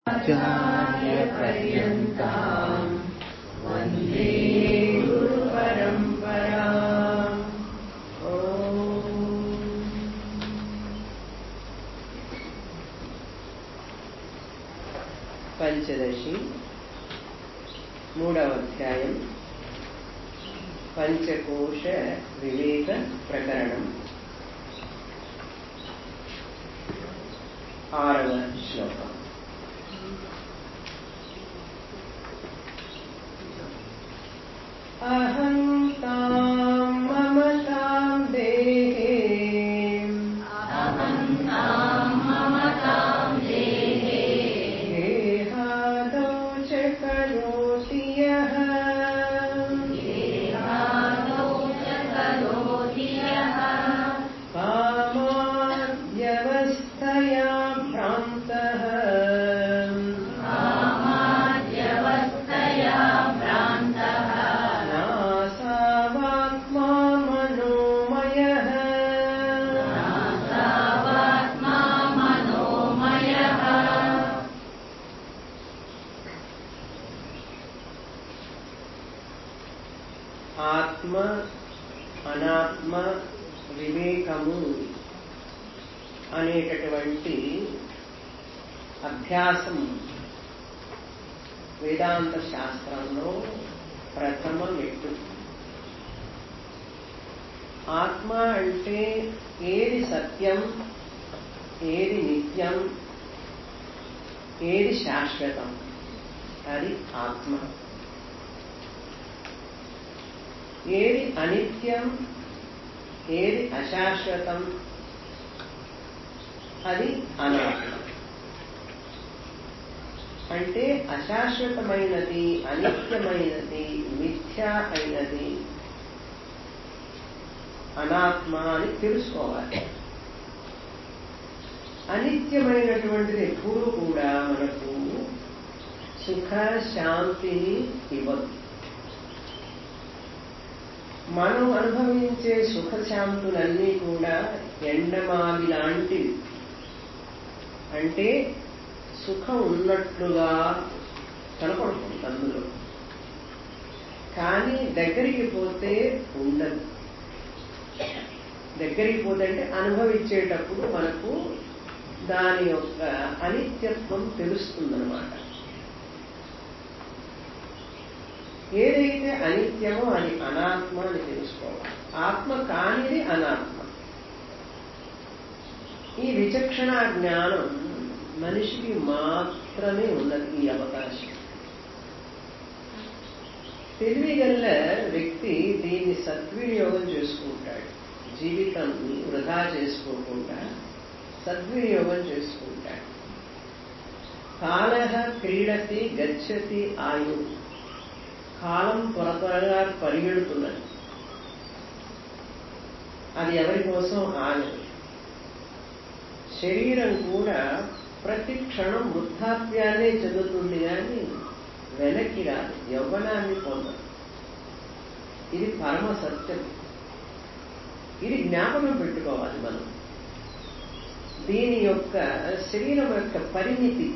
आचार्यपर्यन्ताम् वन्दे गुरुपरम्पराम् ॐ పంచదశి మూడవ అధ్యాయం పంచకోశ వివేక ప్రకరణం ఆరవ శ్లోకం అహంతాం మమతాం దేహే దేహాదౌ చ కరోతి యః కామాద్యవస్థయా భ్రాంతః నాసావాత్మా మనోమయః ఆత్మ అనాత్మ వివేకము అనేటటువంటి అభ్యాసం వేదాంత శాస్త్రంలో ప్రథమ మెట్టు ఆత్మ అంటే ఏది సత్యం ఏది నిత్యం ఏది శాశ్వతం అది ఆత్మ ఏది అనిత్యం ఏది అశాశ్వతం అది అనాత్మ అంటే అశాశ్వతమైనది అనిత్యమైనది మిథ్య అయినది అనాత్మ అని తెలుసుకోవాలి అనిత్యమైనటువంటిది ఎప్పుడూ కూడా మనకు సుఖ శాంతిని ఇవ్వదు మనం అనుభవించే సుఖశాంతులన్నీ కూడా ఎండమావి లాంటివి అంటే సుఖం ఉన్నట్లుగా కనపడుతుంది అందులో కానీ దగ్గరికి పోతే ఉండదు దగ్గరికి పోతే అంటే అనుభవించేటప్పుడు మనకు దాని యొక్క అనిత్యత్వం తెలుస్తుందన్నమాట ఏదైతే అనిత్యమో అది అనాత్మ అని తెలుసుకోవాలి ఆత్మ కానిది అనాత్మ ఈ విచక్షణ జ్ఞానం మనిషికి మాత్రమే ఉన్నది ఈ అవకాశం తెలివిగల్ల వ్యక్తి దీన్ని సద్వినియోగం చేసుకుంటాడు జీవితాన్ని వృధా చేసుకోకుండా సద్వినియోగం చేసుకుంటాడు కాల క్రీడతి గచ్చతి ఆయు కాలం త్వర త్వరగా పరిగెడుతున్నది అది ఎవరి కోసం ఆగదు శరీరం కూడా ప్రతి క్షణం వృద్ధాప్యాన్నే చెందుతుంది కానీ వెనక్కి రాదు యవ్వనాన్ని పొందదు ఇది పరమ సత్యం ఇది జ్ఞాపకం పెట్టుకోవాలి మనం దీని యొక్క శరీరం యొక్క పరిమితి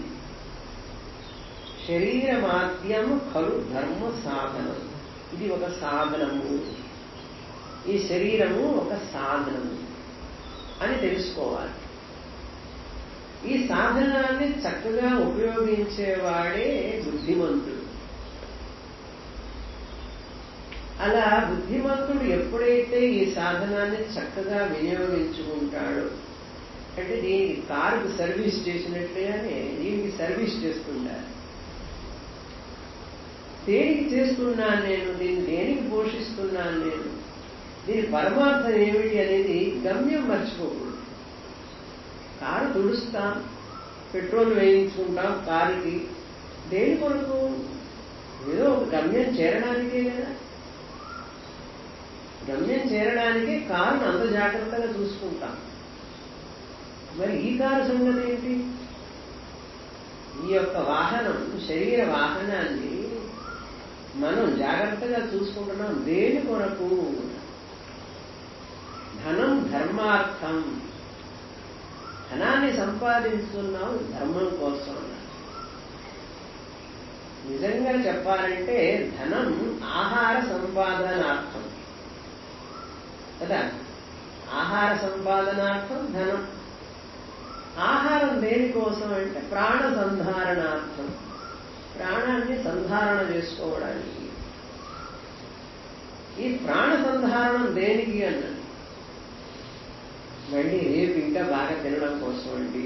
శరీరమాద్యం ఖలు ధర్మ సాధనం ఇది ఒక సాధనము ఈ శరీరము ఒక సాధనము అని తెలుసుకోవాలి ఈ సాధనాన్ని చక్కగా ఉపయోగించేవాడే బుద్ధిమంతుడు అలా బుద్ధిమంతుడు ఎప్పుడైతే ఈ సాధనాన్ని చక్కగా వినియోగించుకుంటాడో అంటే దీనికి కారుకు సర్వీస్ చేసినట్లుగానే దీనికి సర్వీస్ చేస్తుండాలి దేనికి చేస్తున్నాను నేను దీన్ని దేనికి పోషిస్తున్నాను నేను దీని పరమార్థం ఏమిటి అనేది గమ్యం మర్చిపోకూడదు కారు తుడుస్తాం పెట్రోల్ వేయించుకుంటాం కారుకి దేని కొరకు ఏదో ఒక గమ్యం చేరడానికే కదా గమ్యం చేరడానికి కారును అంత జాగ్రత్తగా చూసుకుంటాం మరి ఈ కారు సంగతి ఏంటి ఈ యొక్క వాహనం శరీర వాహనాన్ని మనం జాగ్రత్తగా చూసుకుంటున్నాం దేని కొరకు ధనం ధర్మార్థం ధనాన్ని సంపాదించుకున్నాం ధర్మం కోసం నిజంగా చెప్పాలంటే ధనం ఆహార సంపాదనార్థం కదా ఆహార సంపాదనార్థం ధనం ఆహారం దేనికోసం అంటే ప్రాణ సంధారణార్థం ప్రాణాన్ని సంధారణ చేసుకోవడానికి ఈ ప్రాణ సంధారణం దేనికి అన్నది మళ్ళీ రేపు ఇంకా బాగా తినడం కోసం అండి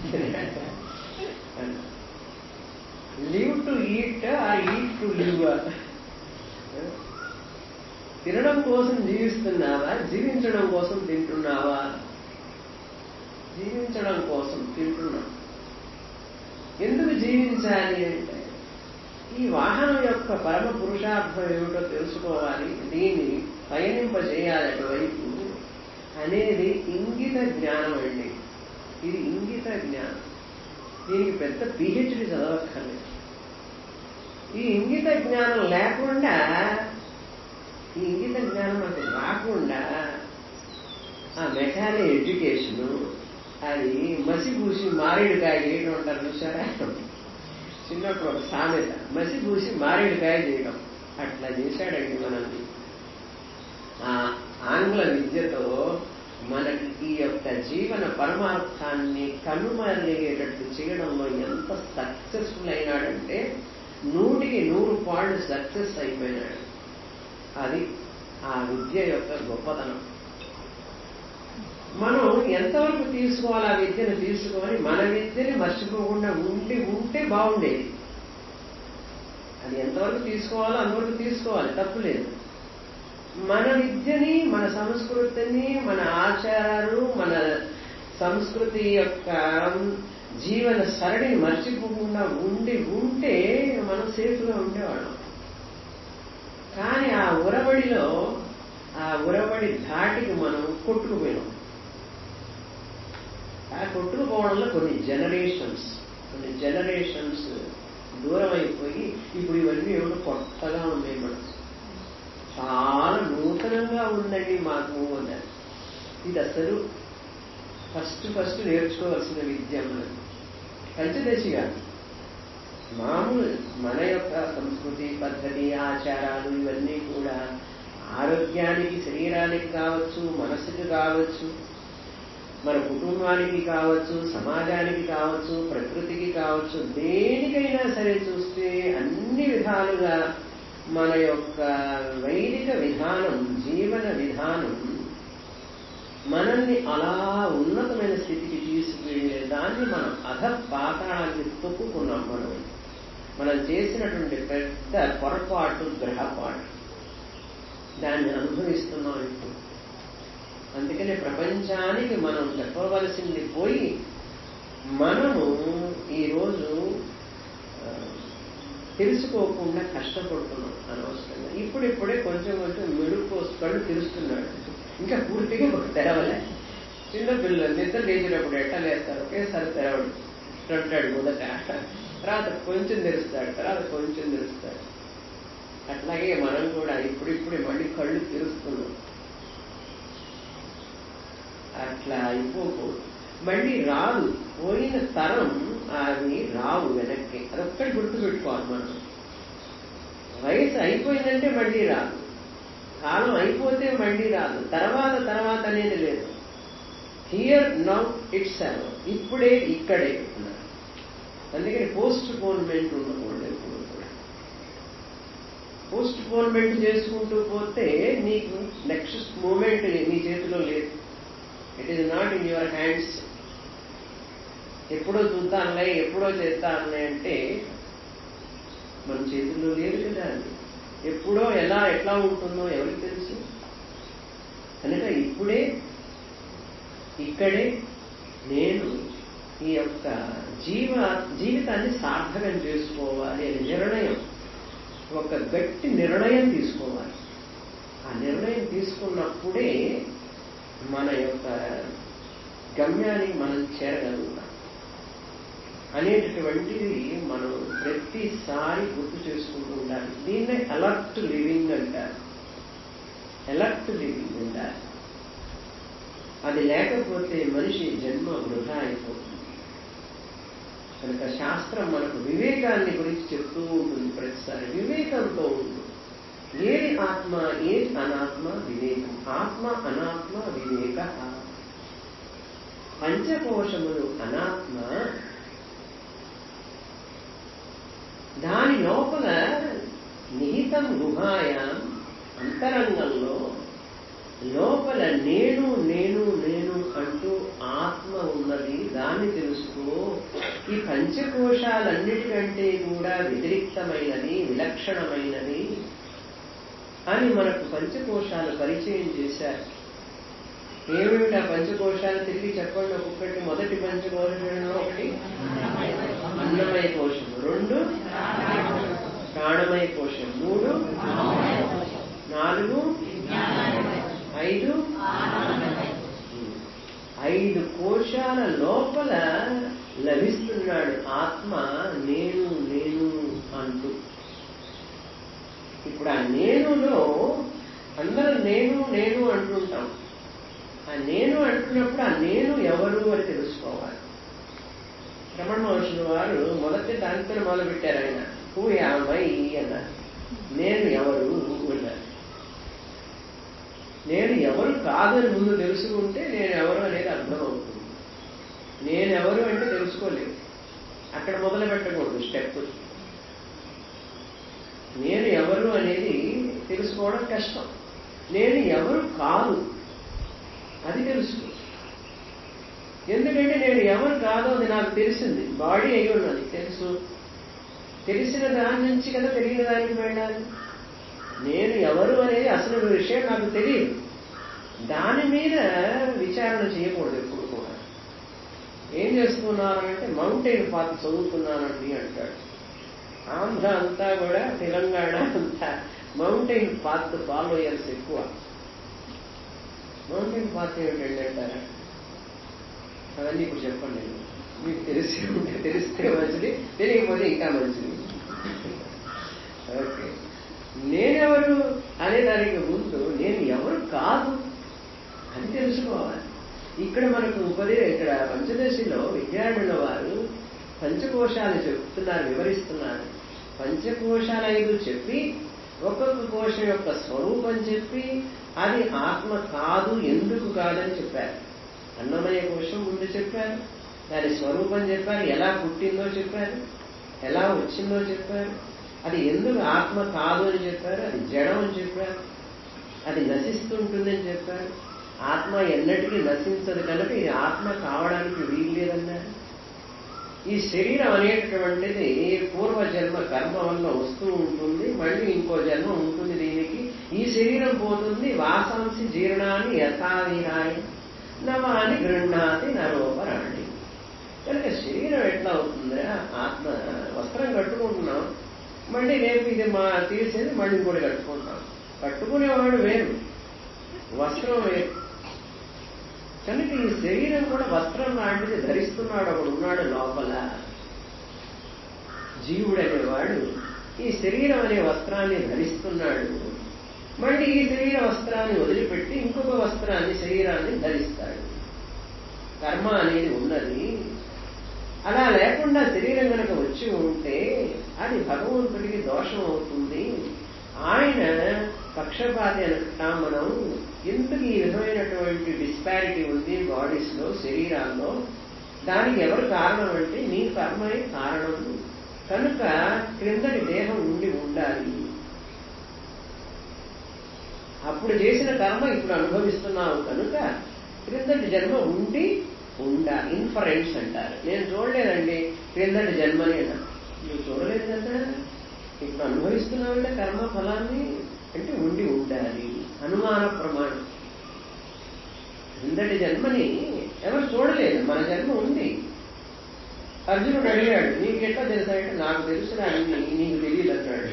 live to eat or eat to live తినడం కోసం జీవిస్తున్నావా జీవించడం కోసం తింటున్నావా జీవించడం కోసం తింటున్నాం ఎందుకు జీవించాలి అంటే ఈ వాహనం యొక్క పరమ పురుషార్థం ఏమిటో తెలుసుకోవాలి దీన్ని పయనింపజేయాలి అటువైపు అనేది ఇంగిత జ్ఞానం అండి ఇది ఇంగిత జ్ఞానం దీనికి పెద్ద పిహెచ్డి చదవక్కర్లేదు ఈ ఇంగిత జ్ఞానం లేకుండా ఈ ఇంగిత జ్ఞానం మనకు రాకుండా ఆ మెకానిక్ ఎడ్యుకేషను అది మసిపూసి మారేడుకాయ చేయడం అంటారు చూసారా చిన్నప్పుడు ఒక సామెత మసిపూసి మారేడుకాయ చేయడం అట్లా చేశాడండి మనల్ని ఆ ఆంగ్ల విద్యతో మనకి ఈ యొక్క జీవన పరమార్థాన్ని కనుమరుగయ్యేటట్టు చేయడంలో ఎంత సక్సెస్ఫుల్ అయినాడంటే నూటికి నూరు పాళ్ళు సక్సెస్ అయిపోయినాడు అది ఆ విద్య యొక్క గొప్పతనం మనం ఎంతవరకు తీసుకోవాలి ఆ విద్యను తీసుకొని మన విద్యని మర్చిపోకుండా ఉండి ఉంటే బాగుండేది అది ఎంతవరకు తీసుకోవాలో అంతవరకు తీసుకోవాలి తప్పులేదు మన విద్యని మన సంస్కృతిని మన ఆచారాలు మన సంస్కృతి యొక్క జీవన సరళిని మర్చిపోకుండా ఉండి ఉంటే మనం సేఫ్గా ఉండేవాళ్ళం కానీ ఆ ఉరవడిలో ఆ ఉరవడి ధాటికి మనం కొట్టుకుపోయినాం ఆ కొట్టుకుపోవడంలో కొన్ని జనరేషన్స్ కొన్ని జనరేషన్స్ దూరం అయిపోయి ఇప్పుడు ఇవన్నీ ఏమిటో కొత్తగా ఉన్నాయి మనకు చాలా నూతనంగా ఉందండి మాకు అన్నారు ఇది అసలు ఫస్ట్ ఫస్ట్ నేర్చుకోవాల్సిన విద్య మనది పంచదశి కాదు మామూలు మన యొక్క సంస్కృతి పద్ధతి ఆచారాలు ఇవన్నీ కూడా ఆరోగ్యానికి శరీరానికి కావచ్చు మనసుకి కావచ్చు మన కుటుంబానికి కావచ్చు సమాజానికి కావచ్చు ప్రకృతికి కావచ్చు దేనికైనా సరే చూస్తే అన్ని విధాలుగా మన యొక్క వైదిక విధానం జీవన విధానం మనల్ని అలా ఉన్నతమైన స్థితికి తీసుకువెళ్ళే దాన్ని మనం అధ పాతాళానికి తొక్కుకున్నాం మనం మనం చేసినటువంటి పెద్ద పొరపాటు గ్రహపాటు దాన్ని అనుభవిస్తున్నాం ఇప్పుడు అందుకనే ప్రపంచానికి మనం చెప్పవలసింది పోయి మనము ఈరోజు తెలుసుకోకుండా కష్టపడుతున్నాం అనవసరంగా ఇప్పుడిప్పుడే కొంచెం కొంచెం మెడుపు కళ్ళు తెలుస్తున్నాడు ఇంకా పూర్తిగా ఒక తెరవలే చిన్నపిల్లలు నిద్ర లేచినప్పుడు ఎట్ట లేస్తారు ఒకేసారి తెరవడు అంటాడు మొదట తర్వాత కొంచెం తెరుస్తాడు తర్వాత కొంచెం తెరుస్తాడు అట్లాగే మనం కూడా ఇప్పుడిప్పుడే మళ్ళీ కళ్ళు తెరుస్తున్నాం అట్లా అయిపోకూడదు మళ్ళీ రాదు పోయిన తరం అవి రావు వెనక్కి అదొక్కటి గుర్తుపెట్టుకోవాలి మనం వయసు అయిపోయిందంటే మళ్ళీ రాదు కాలం అయిపోతే మళ్ళీ రాదు తర్వాత తర్వాత అనేది లేదు హియర్ నౌ ఇట్స్ ఇప్పుడే ఇక్కడే అన్నారు అందుకని పోస్ట్ పోన్మెంట్ ఉండకూడదు ఎప్పుడు కూడా పోస్ట్ పోన్మెంట్ చేసుకుంటూ పోతే నీకు నెక్స్ట్ మూమెంట్ నీ చేతిలో లేదు it is not in your hands ఎప్పుడో చూద్దాంలే ఎప్పుడో చేస్తానులే అంటే మన చేతుల్లో లేదు కదా అది ఎప్పుడో ఎలా ఎట్లా ఉంటుందో ఎవరికి తెలుసు కనుక ఇప్పుడే ఇక్కడే నేను ఈ యొక్క జీవ జీవితాన్ని సార్థకం చేసుకోవాలి అనే నిర్ణయం ఒక గట్టి నిర్ణయం తీసుకోవాలి ఆ నిర్ణయం తీసుకున్నప్పుడే మన యొక్క గమ్యానికి మనం చేరగలుగుతాం అనేటటువంటిది మనం ప్రతిసారి గుర్తు చేసుకుంటూ ఉండాలి దీన్నే అలర్ట్ లివింగ్ అంటారు అలర్ట్ లివింగ్ అంటారు అది లేకపోతే మనిషి జన్మ వృధా అయిపోతుంది కనుక శాస్త్రం మనకు వివేకాన్ని గురించి చెప్తూ ఉంటుంది ప్రతిసారి వివేకంతో ఉంటుంది ఏది ఆత్మ ఏది అనాత్మ వివేకం ఆత్మ అనాత్మ వివేక పంచకోశములు అనాత్మ దాని లోపల నిహితం గుహాయాం అంతరంగంలో లోపల నేను నేను నేను అంటూ ఆత్మ ఉన్నది దాన్ని తెలుసుకో ఈ పంచకోశాలన్నిటికంటే కూడా వ్యతిరిక్తమైనది విలక్షణమైనది అని మనకు పంచకోశాలు పరిచయం చేశారు ఏమిటి ఆ పంచకోశాలు తిరిగి చెప్పండి ఒక్కొక్కటి మొదటి పంచకోశంలో ఒకటి అన్నమయ కోశం రెండు ప్రాణమయ కోశం మూడు నాలుగు ఐదు ఐదు కోశాల లోపల లభిస్తున్నాడు ఆత్మ నేను నేను అంటూ ఇప్పుడు ఆ నేనులో అందరం నేను నేను అంటుంటాం ఆ నేను అంటున్నప్పుడు ఆ నేను ఎవరు అని తెలుసుకోవాలి రమణ మహర్షుల వారు మొదటి దానితో మొదలుపెట్టారు ఆయన హూ యామై అన్నారు నేను ఎవరు అన్నారు నేను ఎవరు కాదని ముందు తెలుసుకుంటే నేను ఎవరు అనేది అర్థమవుతుంది నేను ఎవరు అంటే తెలుసుకోలేదు అక్కడ మొదలు పెట్టకూడదు స్టెప్ నేను ఎవరు అనేది తెలుసుకోవడం కష్టం నేను ఎవరు కాదు అది తెలుసుకో ఎందుకంటే నేను ఎవరు కాదో అది నాకు తెలిసింది బాడీ అయి ఉన్నది తెలుసు తెలిసిన దాని నుంచి కదా తెలియని దానికి వెళ్ళాలి నేను ఎవరు అనేది అసలు విషయం నాకు తెలియదు దాని మీద విచారణ చేయకూడదు ఎప్పుడు కూడా ఏం చేస్తున్నానంటే మౌంటైన్ పాత్ చదువుతున్నానండి అంటాడు ఆంధ్ర అంతా కూడా తెలంగాణ అంతా మౌంటైన్ పాత్ ఫాలోయర్స్ ఎక్కువ మౌంటైన్ పాత్ ఏమిటండి అంటారా అవన్నీ ఇప్పుడు చెప్పండి నేను మీకు తెలిసి ఉంటే తెలిస్తే మంచిది తెలియకపోతే ఇంకా మంచిది ఓకే నేనెవరు అనే దానికి ముందు నేను ఎవరు కాదు అని తెలుసుకోవాలి ఇక్కడ మనకు ఉపదే ఇక్కడ పంచదశిలో విద్యార్థుల వారు పంచకోశాలు చెప్తున్నారు వివరిస్తున్నారు పంచకోశాలు ఐదు చెప్పి ఒక్కొక్క కోశం యొక్క స్వరూపం చెప్పి అది ఆత్మ కాదు ఎందుకు కాదని చెప్పారు అన్నమయ కోశం ముందు చెప్పారు దాని స్వరూపం చెప్పారు ఎలా పుట్టిందో చెప్పారు ఎలా వచ్చిందో చెప్పారు అది ఎందుకు ఆత్మ కాదు అని చెప్పారు అది జడం అని చెప్పారు అది నశిస్తుంటుందని చెప్పారు ఆత్మ ఎన్నటికీ నశించదు కనుక ఇది ఆత్మ కావడానికి వీల్లేదన్నారు ఈ శరీరం అనేటటువంటిది పూర్వ జన్మ కర్మ వల్ల వస్తూ ఉంటుంది మళ్ళీ ఇంకో జన్మ ఉంటుంది దీనికి ఈ శరీరం పోతుంది వాసాంసి జీర్ణాన్ని యథావిహాయ నవాని గృహ్ణాతి నరోపరాణి కనుక శరీరం ఎట్లా అవుతుంది ఆత్మ వస్త్రం కట్టుకుంటున్నాం మళ్ళీ రేపు ఇది మా తీసేది మళ్ళీ ఇంకోటి కట్టుకుంటాం కట్టుకునేవాడు వేరు వస్త్రం వేరు కనుక ఈ శరీరం కూడా వస్త్రం లాంటిది ధరిస్తున్నాడు ఒకడు ఉన్నాడు లోపల జీవుడు అనేవాడు ఈ శరీరం అనే వస్త్రాన్ని ధరిస్తున్నాడు మళ్ళీ ఈ శరీర వస్త్రాన్ని వదిలిపెట్టి ఇంకొక వస్త్రాన్ని శరీరాన్ని ధరిస్తాడు కర్మ అనేది ఉన్నది అలా లేకుండా శరీరం కనుక వచ్చి ఉంటే అది భగవంతుడికి దోషం అవుతుంది ఆయన పక్షపాతి అనుకుంటాం మనం ఎందుకు ఈ విధమైనటువంటి డిస్పారిటీ ఉంది బాడీస్ లో శరీరాల్లో దానికి ఎవరు కారణం అంటే నీ కర్మే కారణం కనుక క్రిందటి దేహం ఉండి ఉండాలి అప్పుడు చేసిన కర్మ ఇప్పుడు అనుభవిస్తున్నావు కనుక క్రిందటి జన్మ ఉండి ఉండాలి ఇన్ఫరెన్స్ అంటారు నేను చూడలేదండి క్రిందటి జన్మని అన్నారు నువ్వు చూడలేదు కదా ఇప్పుడు అనుభవిస్తున్నావంటే కర్మ ఫలాన్ని అంటే ఉండి ఉండాలి అనుమాన ప్రమాణం క్రిందటి జన్మని ఎవరు చూడలేదు మన జన్మ ఉంది అర్జునుడు అడిగాడు నీకెట్లా తెలుసా అంటే నాకు తెలుసురా అన్ని నీకు తెలియదు అన్నాడు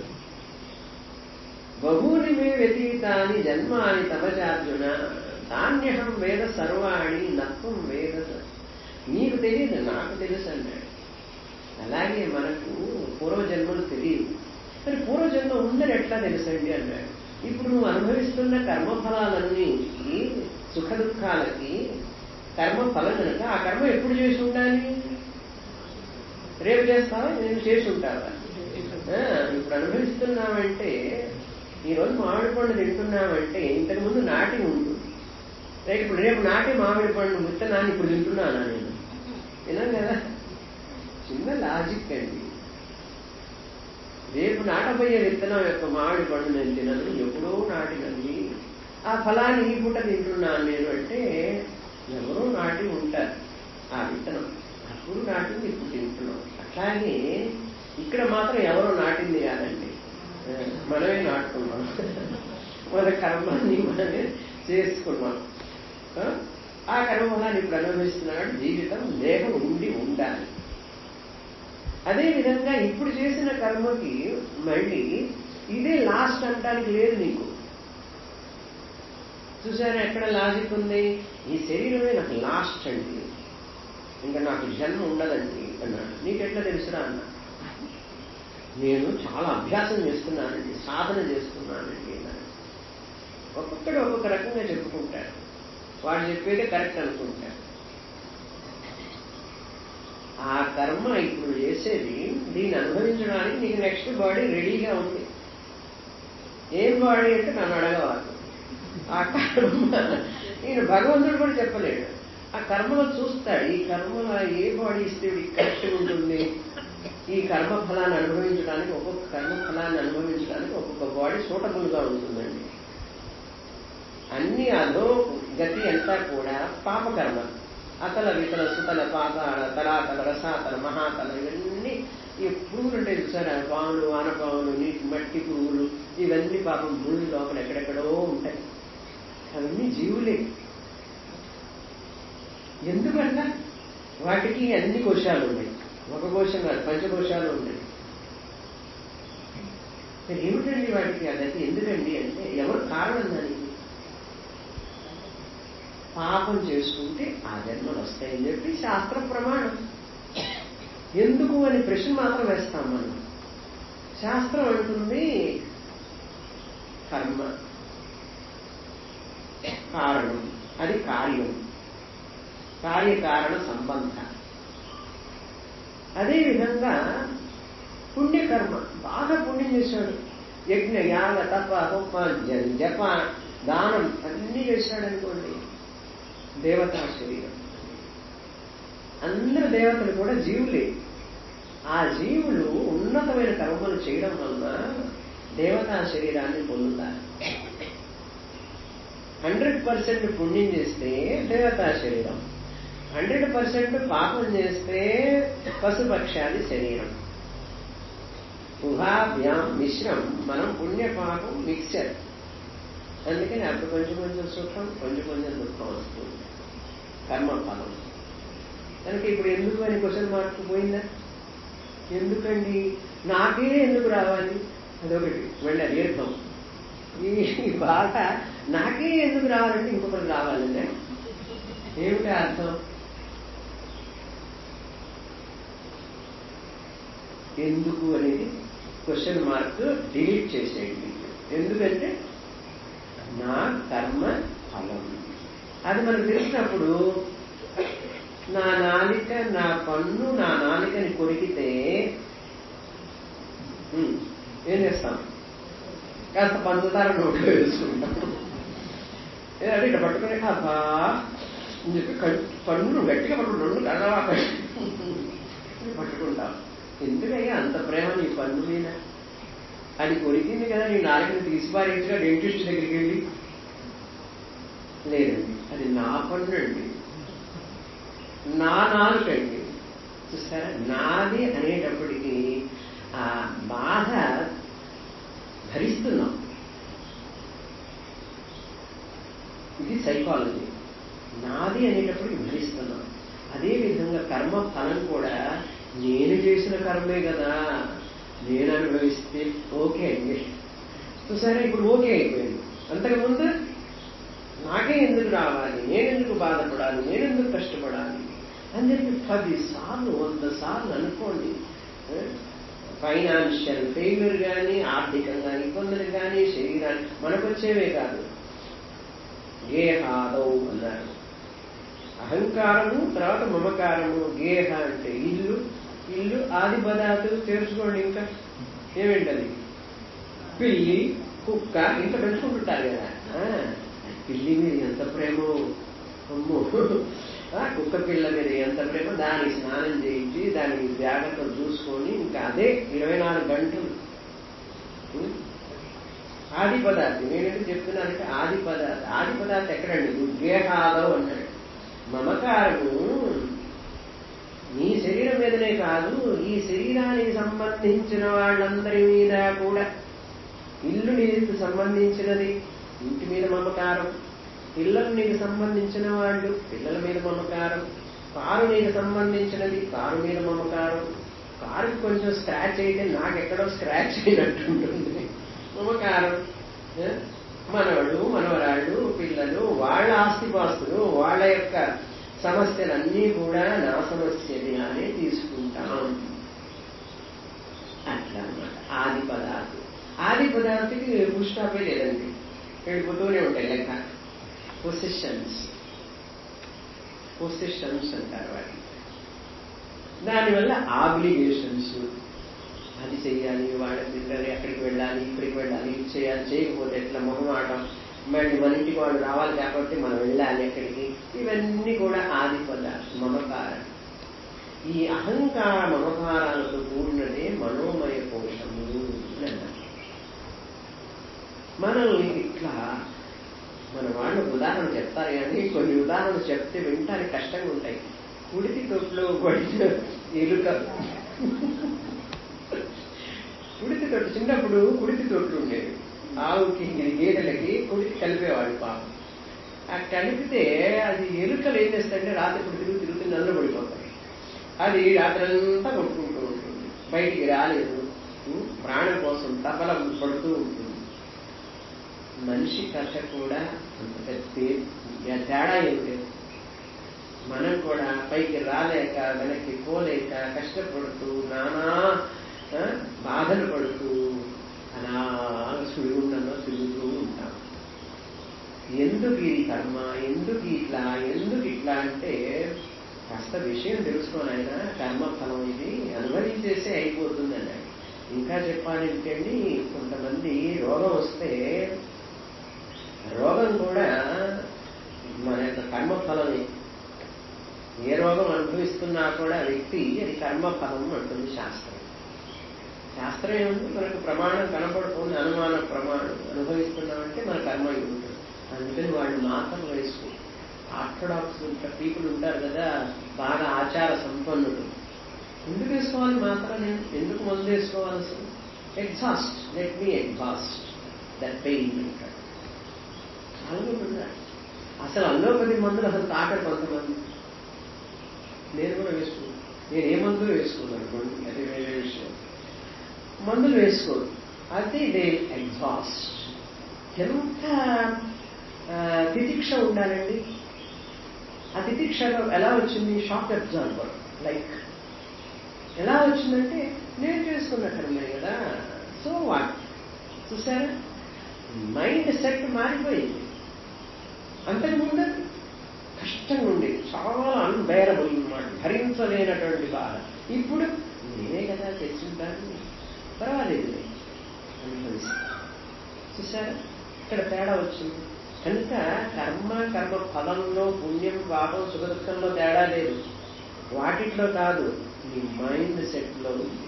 బహూని మే వ్యతీతాని జన్మాని తపచార్జున ధాన్యహం వేద సర్వాణి నత్వం వేద నీకు తెలియదు నాకు తెలుసు అన్నాడు అలాగే మనకు పూర్వజన్మలు తెలియదు మరి పూర్వజన్మ ఉందని ఎట్లా తెలుసండి అన్నాడు ఇప్పుడు నువ్వు అనుభవిస్తున్న కర్మఫలాలన్నీ సుఖ దుఃఖాలకి కర్మ ఫలం కనుక ఆ కర్మ ఎప్పుడు చేసి ఉండాలి రేపు చేస్తావా నేను చేసి ఉంటావా ఆ, ఇప్పుడు అనుభవిస్తున్నామంటే ఈరోజు మామిడి పండు తింటున్నామంటే ఇంతకుముందు నాటి ఉండు రేపు ఇప్పుడు రేపు నాటి మామిడి పండు విత్తనాన్ని ఇప్పుడు తింటున్నానా నేను విన్నాం కదా చిన్న లాజిక్ అండి రేపు నాటబోయే విత్తనం యొక్క మామిడి పండు నేను తినను ఎప్పుడో నాటినది ఆ ఫలాన్ని ఈ పూట తింటున్నాను నేను అంటే ఎవరో నాటి ఉంటారు ఆ విత్తనం అప్పుడు నాటింది ఇప్పుడు తింటున్నాం అట్లాగే ఇక్కడ మాత్రం ఎవరో నాటింది కాదండి ఆ, మనమే నాటుకున్నాం మన కర్మాన్ని మనమే చేసుకున్నాం ఆ, ఆ కర్మఫలాన్ని ఇప్పుడు అనుభవిస్తున్నాడు జీవితం దేహం ఉండి ఉండాలి అదే విధంగా ఇప్పుడు చేసిన కర్మకి మళ్ళీ ఇదే లాస్ట్ అంటానికి లేదు నీకు చూసారా ఎక్కడ లాజిక్ ఉంది ఈ శరీరమే నాకు లాస్ట్ అండి ఇంకా నాకు జన్మ ఉండదండి అన్నాడు నీకెట్లా తెలుసురా అన్న నేను చాలా అభ్యాసం చేస్తున్నానండి సాధన చేస్తున్నానండి అన్నాడు ఒక్కొక్కడు ఒక్కొక్క రకంగా చెప్పుకుంటాడు వాడు చెప్పేదే కరెక్ట్ అనుకుంటాడు ఆ కర్మ ఇప్పుడు చేసేది దీన్ని అనుభవించడానికి నీకు నెక్స్ట్ బాడీ రెడీగా ఉంది ఏం బాడీ అంటే నన్ను అడగవాలి ఆ కర్మ ఈయన భగవంతుడు కూడా చెప్పలేడు ఆ కర్మలో చూస్తాడు ఈ కర్మలో ఏ బాడీ ఇస్తే వీడికి కరెక్ట్గా ఉంటుంది ఈ కర్మ ఫలాన్ని అనుభవించడానికి ఒక్కొక్క కర్మ ఫలాన్ని అనుభవించడానికి ఒక్కొక్క బాడీ సూటబుల్గా ఉంటుందండి అన్ని అదో గతి అంతా కూడా పాపకర్మ అతల వితల సుతల పాతాళ తలాతల రసాతల మహాతల ఇవన్నీ ఈ పురుగులు ఉంటాయి చూసారా పాములు ఆనపాములు నీటి మట్టి పురుగులు ఇవన్నీ పాపం భూమి లోపల ఎక్కడెక్కడో ఉంటాయి అవన్నీ జీవులే ఎందువల్ల వాటికి అన్ని కోశాలు ఉన్నాయి ఒక కోశం కాదు పంచకోశాలు ఉన్నాయి మరి ఏమిటండి వాటికి ఆ గతి ఎందుకండి అంటే ఎవరు కారణం దానికి పాపం చేసుకుంటే ఆ జన్మలు వస్తాయని చెప్పి శాస్త్ర ప్రమాణం ఎందుకు అని ప్రశ్న మాత్రం వేస్తాం మనం శాస్త్రం అంటుంది కర్మ కారణం అది కార్యం కార్యకారణ సంబంధ అదేవిధంగా పుణ్యకర్మ బాగా పుణ్యం చేశాడు యజ్ఞ యాగ తప హోమ జ- జప దానం అన్నీ చేశాడు అనుకోండి దేవతా శరీరం అందరు దేవతలు కూడా జీవులే ఆ జీవులు ఉన్నతమైన కర్మలు చేయడం వలన దేవతా శరీరాన్ని పొందుతారు హండ్రెడ్ పర్సెంట్ పుణ్యం చేస్తే దేవతా శరీరం హండ్రెడ్ పర్సెంట్ పాపం చేస్తే పశుపక్షాది శరీరం ఉభాభ్యాం మిశ్రం మనం పుణ్య పాపం మిక్సర్ అందుకని అప్పుడు కొంచెం కొంచెం సుఖం కొంచెం కొంచెం దుఃఖం వస్తుంది కర్మఫలం కనుక ఇప్పుడు ఎందుకు అని క్వశ్చన్ మార్క్ పోయిందా ఎందుకండి నాకే ఎందుకు రావాలి అదొకటి మళ్ళీ అదీర్థం ఈ ఈ బాధ నాకే ఎందుకు రావాలంటే ఇంకొకరు రావాలంటే ఏమిటి అర్థం ఎందుకు అనేది క్వశ్చన్ మార్క్ డిలీట్ చేసేయండి ఎందుకంటే నా కర్మ ఫలం అది మనకు తెలిసినప్పుడు నా నాలిక నా పన్ను నా నాలికని కొరికితే ఉమ్, ఏం చేస్తాం కాస్త పంచదార నోట్లో వేసుకుంటాం ఏదంటే ఇట్లా పట్టుకునే అబ్బా అని చెప్పి కం- పన్ను గట్టిగా పట్టుకుంటాం రెండు కడవా పట్టుకుంటాం ఎందుకయ్యా అంత ప్రేమ నీ పన్ను మీద అది కొరికింది కదా నీ నాలుగుని తీసిపారేట్టుగా డెంటిస్ట్ దగ్గరికి వెళ్ళి లేదండి అది నా పన్ను అండి నా నాలుకండి చూస్తారా నాది అనేటప్పటికీ ఆ బాధ భరిస్తున్నాం ఇది సైకాలజీ నాది అనేటప్పటికి భరిస్తున్నాం అదేవిధంగా కర్మ ఫలం కూడా నేను చేసిన కర్మే కదా నేను అనుభవిస్తే ఓకే అండి చూసారా ఇప్పుడు ఓకే అయిపోయింది అంతకుముందు నాకే ఎందుకు రావాలి నేనెందుకు బాధపడాలి నేనెందుకు కష్టపడాలి అని చెప్పి పది సార్లు వంద సార్లు అనుకోండి ఫైనాన్షియల్ ఫెయిల్యూర్ కానీ ఆర్థికంగా ఇబ్బందులు కానీ శరీరాన్ని మనకొచ్చేవే కాదు గేహాదౌ అన్నారు అహంకారము తర్వాత మమకారము గేహ అంటే ఇల్లు ఇల్లు ఆది పదార్థాలు చేర్చుకోండి ఇంకా ఏమేంటది పిల్లి కుక్క ఇంత పెంచుకుంటుంటారు కదా ఆ, పిల్లి మీద ఎంత ప్రేమో అమ్మో ఆ, కుక్క పిల్ల మీద ఎంత ప్రేమ దానికి స్నానం చేయించి దానికి జాగ్రత్తలు చూసుకొని ఇంకా అదే ఇరవై నాలుగు గంటలు ఉం? ఆది పదార్థం నేనంటే చెప్తున్నానంటే ఆది పదార్థం ఆది పదార్థం ఎక్కడండి ఉద్వేహాలో అన్నాడు మమకారము నీ శరీరం మీదనే కాదు ఈ శరీరానికి సంబంధించిన వాళ్ళందరి మీద కూడా ఇల్లు నీకు సంబంధించినది ఇంటి మీద మమకారం పిల్లలు నీకు సంబంధించిన వాళ్ళు పిల్లల మీద మమకారం కారు నీకు సంబంధించినది కారు మీద మమకారం కారుకి కొంచెం స్క్రాచ్ అయితే నాకెక్కడో స్క్రాచ్ అయినట్టుంటుంది మమకారం ఏ? మనవడు మనవరాళ్ళు పిల్లలు వాళ్ళ ఆస్తిపాస్తులు వాళ్ళ యొక్క సమస్యలన్నీ కూడా నా సమస్యలుగానే తీసుకుంటాం అట్లా అన్నమాట ఆది పదార్థం ఆది పదార్థకి పుష్టాపే లేదండి వెళ్ళిపోతూనే ఉంటాయి లెక్క పొసిషన్స్ పొసిషన్స్ అంటారు వాటిని దానివల్ల ఆబ్లిగేషన్స్ అది చెయ్యాలి వాళ్ళ పిల్లలు ఎక్కడికి వెళ్ళాలి ఇక్కడికి వెళ్ళాలి ఇది చేయాలి చేయకపోతే ఎట్లా మొహమాటం మళ్ళీ మన ఇంటికి వాళ్ళు రావాలి కాబట్టి మనం వెళ్ళాలి ఎక్కడికి ఇవన్నీ కూడా ఆది పదార్థం మమకారం ఈ అహంకార మమకారాలతో కూడినదే మనోమయ కోశము అని అన్నారు మనల్ని ఇట్లా మన వాళ్ళు ఉదాహరణ చెప్తారు కానీ కొన్ని ఉదాహరణలు చెప్తే వింటానికి కష్టంగా ఉంటాయి కుడితి తొట్టులో పడిన ఎలుక కుడితి తొట్టు చిన్నప్పుడు కుడితి తొట్టు ఉండేవి ఆవుకి గేదెలకి కుడితి కలిపేవాడు పాపం ఆ కలిపితే అది ఎలుకలు ఏం చేస్తాయంటే రాత్రి ఇప్పుడు తిరుగు తిరుగుతూ నల్ల పడిపోతాయి అది రాత్రంతా కొట్టుకుంటూ ఉంటుంది బయటికి రాలేదు ఉం? ప్రాణం కోసం తపల పడుతూ ఉంటుంది మనిషి కథ కూడా అంత పెద్ద తేడా ఏం లేదు మనం కూడా పైకి రాలేక వెనక్కి పోలేక కష్టపడుతూ నానా ఆ, బాధలు పడుతూ అలా సుడిగుండంలో తిరుగుతూ ఉంటాం ఎందుకు ఈ కర్మ ఎందుకు ఇట్లా ఎందుకు ఇట్లా అంటే కాస్త విషయం తెలుసుకోని ఆయన కర్మఫలం ఇది అనుభవించేసే అయిపోతుంది అన్నాడు ఇంకా చెప్పాలంటే అండి కొంతమంది రోగం వస్తే రోగం కూడా మన యొక్క కర్మఫలమే ఏ రోగం అనుభవిస్తున్నా కూడా వ్యక్తి అది కర్మఫలం అంటుంది శాస్త్రం శాస్త్రం ఏముంది మనకు ప్రమాణం కనపడుతుంది అనుమాన ప్రమాణం అనుభవిస్తున్నామంటే మన కర్మ అయి ఉంటుంది అందుకని వాళ్ళు మాత్రం వేసుకో ఆర్థడాక్స్ పీపుల్ ఉంటారు కదా బాగా ఆచార సంపన్నులు ఎందుకు వేసుకోవాలి మాత్రం నేను ఎందుకు మందు వేసుకోవాలి అసలు exhaust let me exhaust that pain అంటాడు చాలా మంది ఉన్నారు అసలు అల్లోపతి మందులు అసలు తాకరు కొంతమంది నేను కూడా వేసుకున్నాను నేను ఏ మందులు వేసుకున్నాను అనుకోండి అది వేరే విషయం మందులు వేసుకోరు అది దే ఎగ్జాస్ట్ ఎంత ఆ, తితిక్ష ఉండాలండి ఆ తితిక్ష ఎలా వచ్చింది షాక్ అబ్జార్బర్ లైక్ ఎలా వచ్చిందంటే నేను చేసుకున్న కర్మే కదా సో వాట్ చూసారా మైండ్ సెట్ మారిపోయింది అంతకుముందు కష్టంగా ఉండేది చాలా అన్బేరబుల్ అనమాట భరించలేనటువంటి బాధ ఇప్పుడు నేనే కదా తెచ్చుంటాను పర్వాలేదులే అనుభవిస్తా చూసారా ఇక్కడ తేడా వచ్చింది కనుక కర్మ కర్మ ఫలంలో పుణ్యం పాపం సుఖదుఖంలో తేడా లేదు వాటిట్లో కాదు నీ మైండ్ సెట్లో ఉంది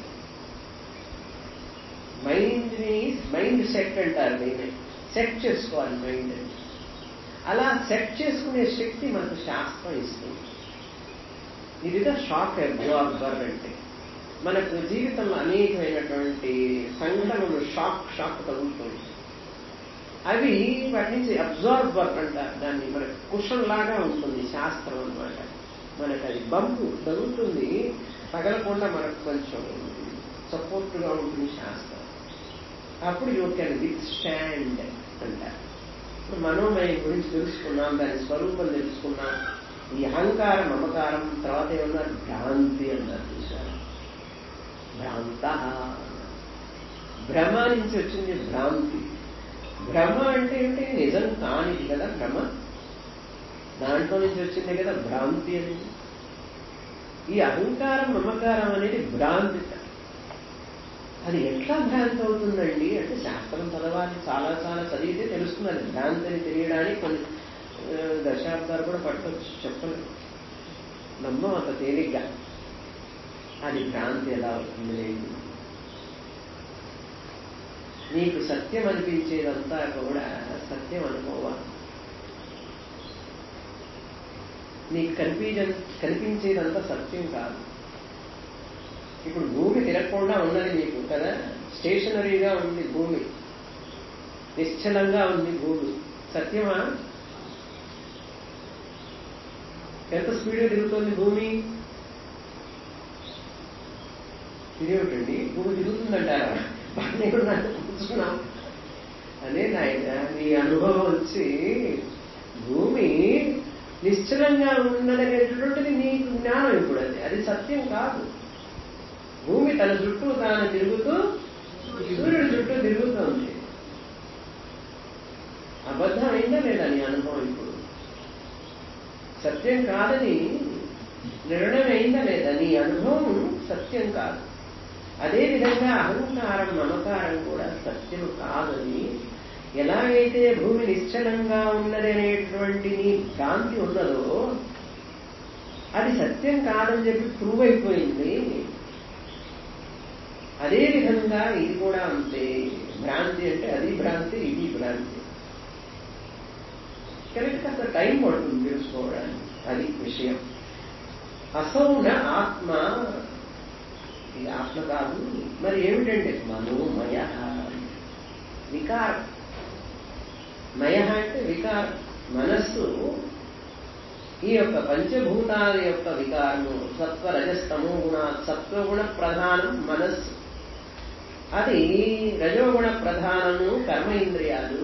మైండ్ని మైండ్ సెట్ అంటారు దీన్ని సెట్ చేసుకోవాలి మైండ్ అలా సెట్ చేసుకునే శక్తి మనకు శాస్త్రం ఇస్తుంది ఇదిగా షాక్ అబ్జార్బర్ అంటే మనకు జీవితంలో అనేకమైనటువంటి సంఘటనలు షాక్ షాక్ తగులుతుంది అవి వాటి నుంచి అబ్జార్బర్ అంటారు దాన్ని మనకు కుషన్ లాగా ఉంటుంది శాస్త్రం అన్నమాట మనకు అది బంపు తగులుతుంది తగలకుండా మనకు కొంచెం సపోర్ట్గా ఉంటుంది శాస్త్రం అప్పుడు యూ కెన్ విత్ స్టాండ్ అంటారు ఇప్పుడు మనోమయం గురించి తెలుసుకున్నాం దాని స్వరూపం తెలుసుకున్నాం ఈ అహంకారం మమకారం తర్వాత ఏమన్నారు భ్రాంతి అన్నారు చూసారు భ్రాంత భ్రమ నుంచి వచ్చింది భ్రాంతి భ్రమ అంటే ఏంటి నిజం కానిది కదా భ్రమ దాంట్లో నుంచి వచ్చింది కదా భ్రాంతి అని ఈ అహంకారం మమకారం అనేది భ్రాంతి అది ఎట్లా భ్రాంతి అవుతుందండి అంటే శాస్త్రం చదవాలి చాలా చాలా చదివితే తెలుస్తుంది అది భ్రాంతి అని తెలియడానికి కొన్ని ఆ, దశాబ్దాలు కూడా పట్టవచ్చు చెప్పలేదు నమ్మం అంత తేలిగ్గా అది భ్రాంతి ఎలా అవుతుంది లేదు నీకు సత్యం అనిపించేదంతా కూడా సత్యం అనుకోవాలి నీకు కనిపించ కనిపించేదంతా సత్యం కాదు ఇప్పుడు భూమి తిరగకుండా ఉన్నది మీకు కదా స్టేషనరీగా ఉంది భూమి నిశ్చలంగా ఉంది భూమి సత్యమా ఎంత స్పీడ్గా తిరుగుతోంది భూమి ఇదేమిటండి భూమి తిరుగుతుందంటారా బాగానే ఉన్నాను కూర్చున్నాం అదే నాయన నీ అనుభవం వచ్చి భూమి నిశ్చలంగా ఉన్నదనేటటువంటిది నీకు జ్ఞానం ఇప్పుడు అది అది సత్యం కాదు భూమి తన చుట్టూ తాను తిరుగుతూ సూర్యుడి చుట్టూ తిరుగుతోంది అబద్ధం అయిందా లేదా నీ అనుభవం ఇప్పుడు సత్యం కాదని నిర్ణయం అయిందా లేదా నీ అనుభవం సత్యం కాదు అదేవిధంగా అహంకారం మమకారం కూడా సత్యం కాదని ఎలాగైతే భూమి నిశ్చలంగా ఉన్నది అనేటువంటి నీ భ్రాంతి ఉన్నదో అది సత్యం కాదని చెప్పి ప్రూవ్ అయిపోయింది అదేవిధంగా ఇది కూడా అంతే భ్రాంతి అంటే అది భ్రాంతి ఇది భ్రాంతి కనుక కాస్త టైం పడుతుంది తెలుసుకోవడానికి అది విషయం అసౌన ఆత్మ ఇది ఆత్మ కాదు మరి ఏమిటంటే మనోమయ వికారం మయ అంటే వికారం మనస్సు ఈ యొక్క పంచభూతాల యొక్క వికారము సత్వ రజస్తమో గుణ సత్వగుణ ప్రధానం మనస్సు అది రజోగుణ ప్రధానము కర్మ ఇంద్రియాలు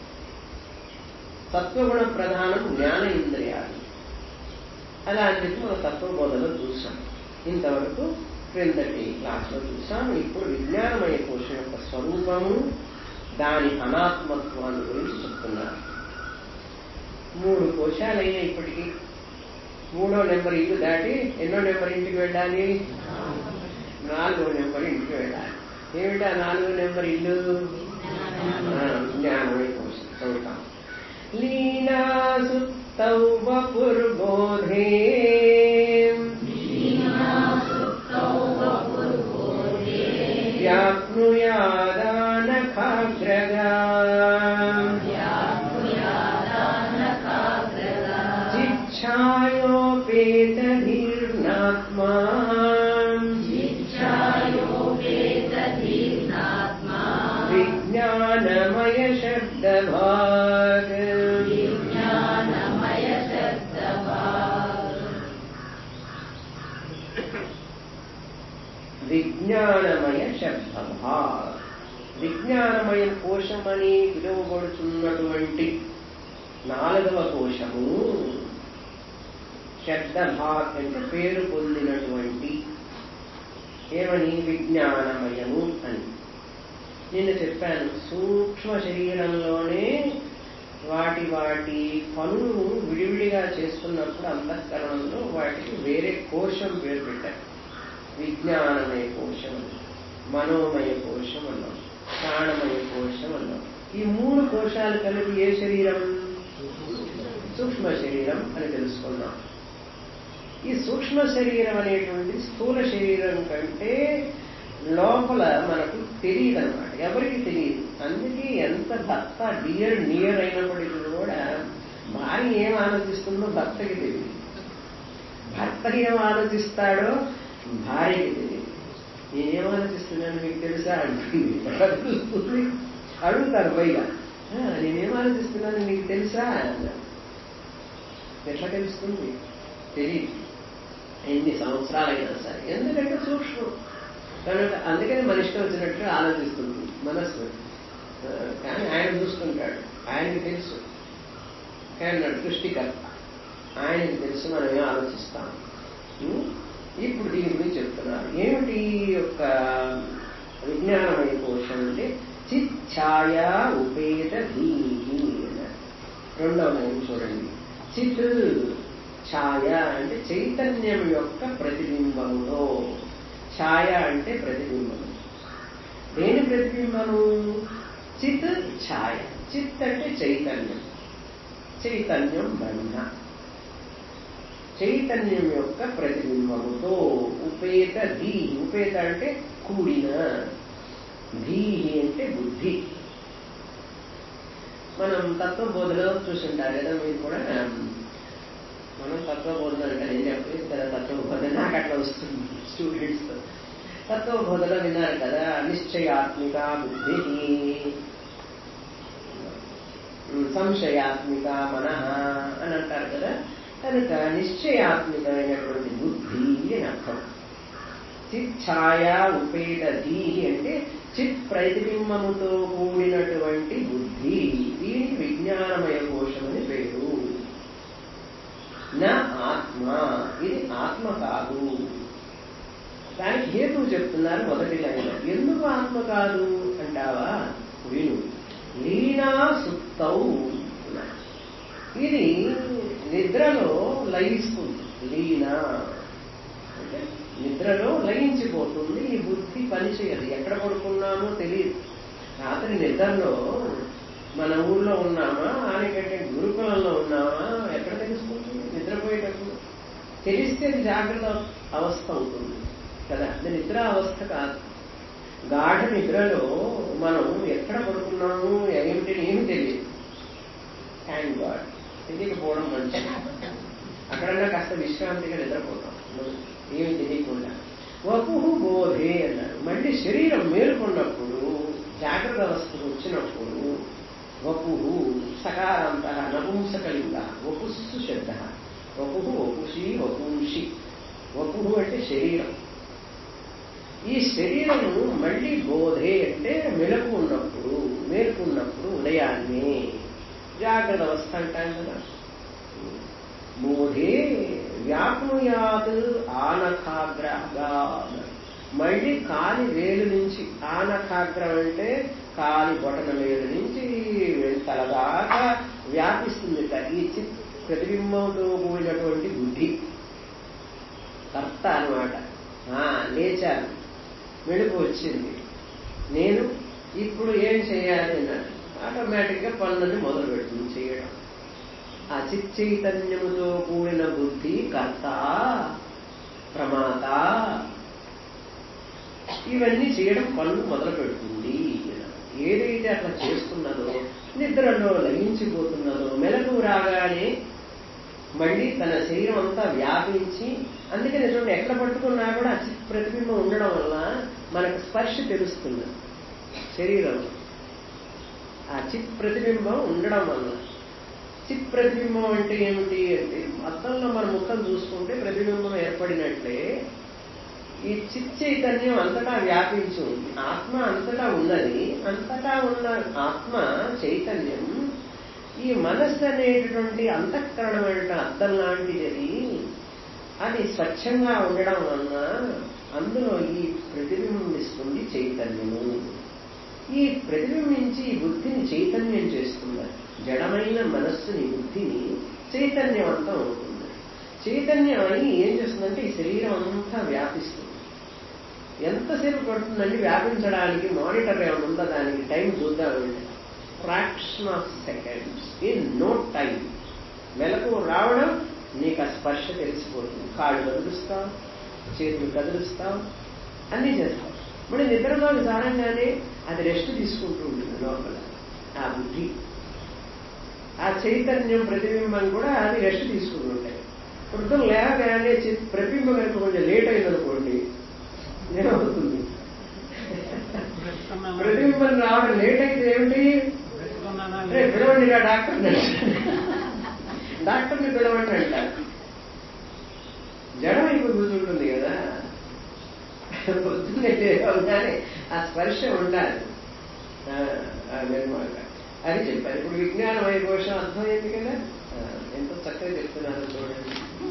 సత్వగుణ ప్రధానం జ్ఞాన ఇంద్రియాలు అలా అని చెప్పి మన తత్వబోధలో చూసాం ఇంతవరకు క్రిందటి క్లాస్లో చూసాం ఇప్పుడు విజ్ఞానమయ కోశం యొక్క స్వరూపము దాని అనాత్మత్వాన్ని గురించి చెప్తున్నారు మూడు కోశాలైనా ఇప్పటికీ మూడో నెంబర్ ఇల్లు దాటి ఎన్నో నెంబర్ ఇంటికి వెళ్ళాలి నాలుగో నెంబర్ ఇంటికి వెళ్ళాలి ఏమిటా నాలుగో నెంబర్ ఇల్లు ఆ, విజ్ఞానమయ కోశం చదువుతాం లీలాసుప్తౌ వపుర్బోధే వ్యాప్నుయాదానఖాగ్రగా చిచ్ఛాయోపేతధీర్నాత్మా విజ్ఞానమయ శబ్దభాగ్ విజ్ఞానమయ శబ్దభాగ్ విజ్ఞానమయ కోశమని పిలువబడుతున్నటువంటి నాలుగవ కోశము శబ్దభాగ్ అంటే పేరు పొందినటువంటి ఏమని విజ్ఞానమయము అని నేను చెప్పాను సూక్ష్మ శరీరంలోనే వాటి వాటి పనులు విడివిడిగా చేస్తున్నప్పుడు అంతఃకరణంలో వాటికి వేరే కోశం పేరు పెట్టారు విజ్ఞానమయ కోశం అన్నాం మనోమయ కోశం అన్నాం ప్రాణమయ కోశం అన్నాం ఈ మూడు కోశాలు కలిపి ఏ శరీరం సూక్ష్మ శరీరం అని తెలుసుకున్నాం ఈ సూక్ష్మ శరీరం అనేటువంటి స్థూల శరీరం కంటే లోపల మనకు తెలియదు అనమాట ఎవరికి తెలియదు అందుకే ఎంత భర్త డియర్ నియర్ అయినప్పటికీ కూడా భార్య ఏం ఆలోచిస్తుందో భర్తకి తెలియదు భర్త ఏం ఆలోచిస్తాడో భార్యకి తెలియదు నేనేం ఆలోచిస్తున్నాను మీకు తెలుసా అంటుంది ఎట్లా తెలుస్తుంది అడుగుతారు పైగా "ఆ, నేనేం ఆలోచిస్తున్నాను మీకు తెలుసా అన్నారు ఎట్లా తెలుస్తుంది తెలియదు ఎన్ని సంవత్సరాలైనా సరే ఎందుకంటే సూక్ష్మం కనుక అందుకని మన ఇష్టం వచ్చినట్టుగా ఆలోచిస్తుంది మనస్సు ఆ, కానీ ఆయన చూస్తుంటాడు ఆయనకి తెలుసు కానీ నాడు సృష్టికర్త ఆయనకి తెలుసు మనం ఏం ఆలోచిస్తాం ఉం? ఇప్పుడు దీని గురించి చెప్తున్నారు ఏమిటి ఈ యొక్క విజ్ఞానమయ కోశం అంటే చిచ్ఛాయ ఉపేత ధీహి అన్నారు రెండవ లైన్ చూడండి చిత్ ఛాయ అంటే చైతన్యం యొక్క ప్రతిబింబముతో ఛాయ అంటే ప్రతిబింబము దేని ప్రతిబింబము చిత్ ఛాయ చిత్ అంటే చైతన్యం చైతన్యం బ్రహ్మ చైతన్యం యొక్క ప్రతిబింబముతో ఉపేత ధీ ఉపేత అంటే కూడిన ధీహి అంటే బుద్ధి మనం తత్వబోధలో చూసుంటారు కదా మీరు కూడా మనం తత్వబోధన అంటే నేను చెప్పలేదు కదా తత్వబోధన నాకు అట్లా వస్తుంది స్టూడెంట్స్ తత్వబోధలో విన్నారు కదా నిశ్చయాత్మిక బుద్ధి సంశయాత్మిక మనః అని అంటారు కదా కనుక నిశ్చయాత్మికమైనటువంటి బుద్ధి అని అర్థం చిత్ ఛాయ ఉపేత ధీహి అంటే చిత్ ప్రతిబింబముతో కూడినటువంటి బుద్ధి దీనికి విజ్ఞానమయ కోశమని పేరు నా ఆత్మ ఇది ఆత్మ కాదు దానికి హేతు చెప్తున్నారు మొదటి లైన్ ఎందుకు ఆత్మ కాదు అంటావా విను లీనా సుప్తౌ ఇది నిద్రలో లయిస్తుంది లీనా అంటే నిద్రలో లయించిపోతుంది ఈ బుద్ధి పనిచేయదు ఎక్కడ పడుకున్నామో తెలియదు రాత్రి నిద్రలో మన ఊళ్ళో ఉన్నామా ఆనకంటే గురుకులంలో ఉన్నామా ఎక్కడ తెలుసుకుంటుంది నిద్రపోయేటప్పుడు తెలిస్తే అది జాగ్రత్త అవస్థ అవుతుంది కదా అది నిద్ర అవస్థ కాదు గాఢ నిద్రలో మనం ఎక్కడ పడుకున్నాము ఏమిటి ఏమి తెలియదు థ్యాంక్ గాడ్ తెలియకపోవడం మంచిది అక్కడన్నా కాస్త విశ్రాంతిగా నిద్రపోతాం ఏమి తెలియకుండా వపుహు బోధే అన్నారు మళ్ళీ శరీరం మేలుకున్నప్పుడు జాగ్రత్త అవస్థకు వచ్చినప్పుడు వపుహు సకారాంత నపుంసకలింగ వపుస్సు శబ్ద వపుహు వపుషి వపుంషి వపుహు అంటే శరీరం ఈ శరీరము మళ్ళీ బోధే అంటే మెలకు ఉన్నప్పుడు మేలుకున్నప్పుడు ఉదయాన్నే జాగ్రత్త అవస్థ అంటాం కదా బోధే వ్యాప్నుయాత్ ఆనఖాగ్రగా మళ్ళీ కాలి వేలు నుంచి ఆనఖాగ్రం అంటే కాలి బొటన వేలు నుంచి తలదాకా వ్యాపిస్తుంది ఈ చిత్ ప్రతిబింబంతో కూడినటువంటి బుద్ధి కర్త అనమాట లేచాను మెడుపు వచ్చింది నేను ఇప్పుడు ఏం చేయాలి అన్నాడు ఆటోమేటిక్గా పనులను మొదలు పెడుతుంది చేయడం ఆ చిచ్చైతన్యముతో కూడిన బుద్ధి కర్త ప్రమాత ఇవన్నీ చేయడం పనులు మొదలు పెడుతుంది ఏదైతే అట్లా చేస్తున్నదో నిద్రలో లయించిపోతున్నదో మెలకు రాగానే మళ్ళీ తన శరీరం అంతా వ్యాపించి అందుకని చూడండి ఎక్కడ పట్టుకున్నా కూడా ఆ చిత్ ప్రతిబింబం ఉండడం వల్ల మనకు స్పర్శ తెలుస్తుంది శరీరంలో ఆ చిత్ ప్రతిబింబం ఉండడం వల్ల చిత్ ప్రతిబింబం అంటే ఏమిటి అంటే అద్దంలో మన ముఖం చూసుకుంటే ప్రతిబింబం ఏర్పడినట్లే ఈ చిత్ చైతన్యం అంతటా వ్యాపించి ఉంది ఆత్మ అంతటా ఉన్నది అంతటా ఉన్న ఆత్మ చైతన్యం ఈ మనస్సు అనేటటువంటి అంతఃకరణమైన అద్దం లాంటిది అది స్వచ్ఛంగా ఉండడం వలన అందులో ఈ ప్రతిబింబిస్తుంది చైతన్యము ఈ ప్రతిబింబించి ఈ బుద్ధిని చైతన్యం చేస్తుంది జడమైన మనస్సుని బుద్ధిని చైతన్యవంతం అవుతుంది చైతన్యం అని ఏం చేస్తుందంటే ఈ శరీరం అంతా వ్యాపిస్తుంది ఎంతసేపు పడుతుందండి వ్యాపించడానికి మానిటర్ ఏమైనా ఉందా దానికి టైం చూద్దామండి fraction of seconds in no time మెలకు రావడం నీకు ఆ స్పర్శ తెలిసిపోతుంది కాళ్ళు కదులుస్తావు చేతులు కదులుస్తావు అన్నీ చేస్తావు మళ్ళీ నిద్రలోకి జారంగానే అది రెస్ట్ తీసుకుంటూ ఉంటుంది లోపల ఆ బుద్ధి ఆ చైతన్యం ప్రతిబింబం కూడా అది రెస్ట్ తీసుకుంటూ ఉంటాయి వృద్ధం లేవగానే ప్రతిబింబం కనుక కొంచెం లేట్ అయిందనుకోండి ఏమవుతుంది ప్రతిబింబం రావడం లేట్ అయితే ఏమిటి పిలవండి డాక్టర్ డాక్టర్ని పిలవండి అంటారు జడం అయిపోయి కూర్చుంటుంది కదా పొద్దున్నే లేవగానే ఆ స్పర్శ ఉండాలి అదనమాట అది చెప్పారు ఇప్పుడు విజ్ఞానం వైభోషం అర్థమైంది కదా ఎంతో చక్కగా చెప్తున్నారు చూడండి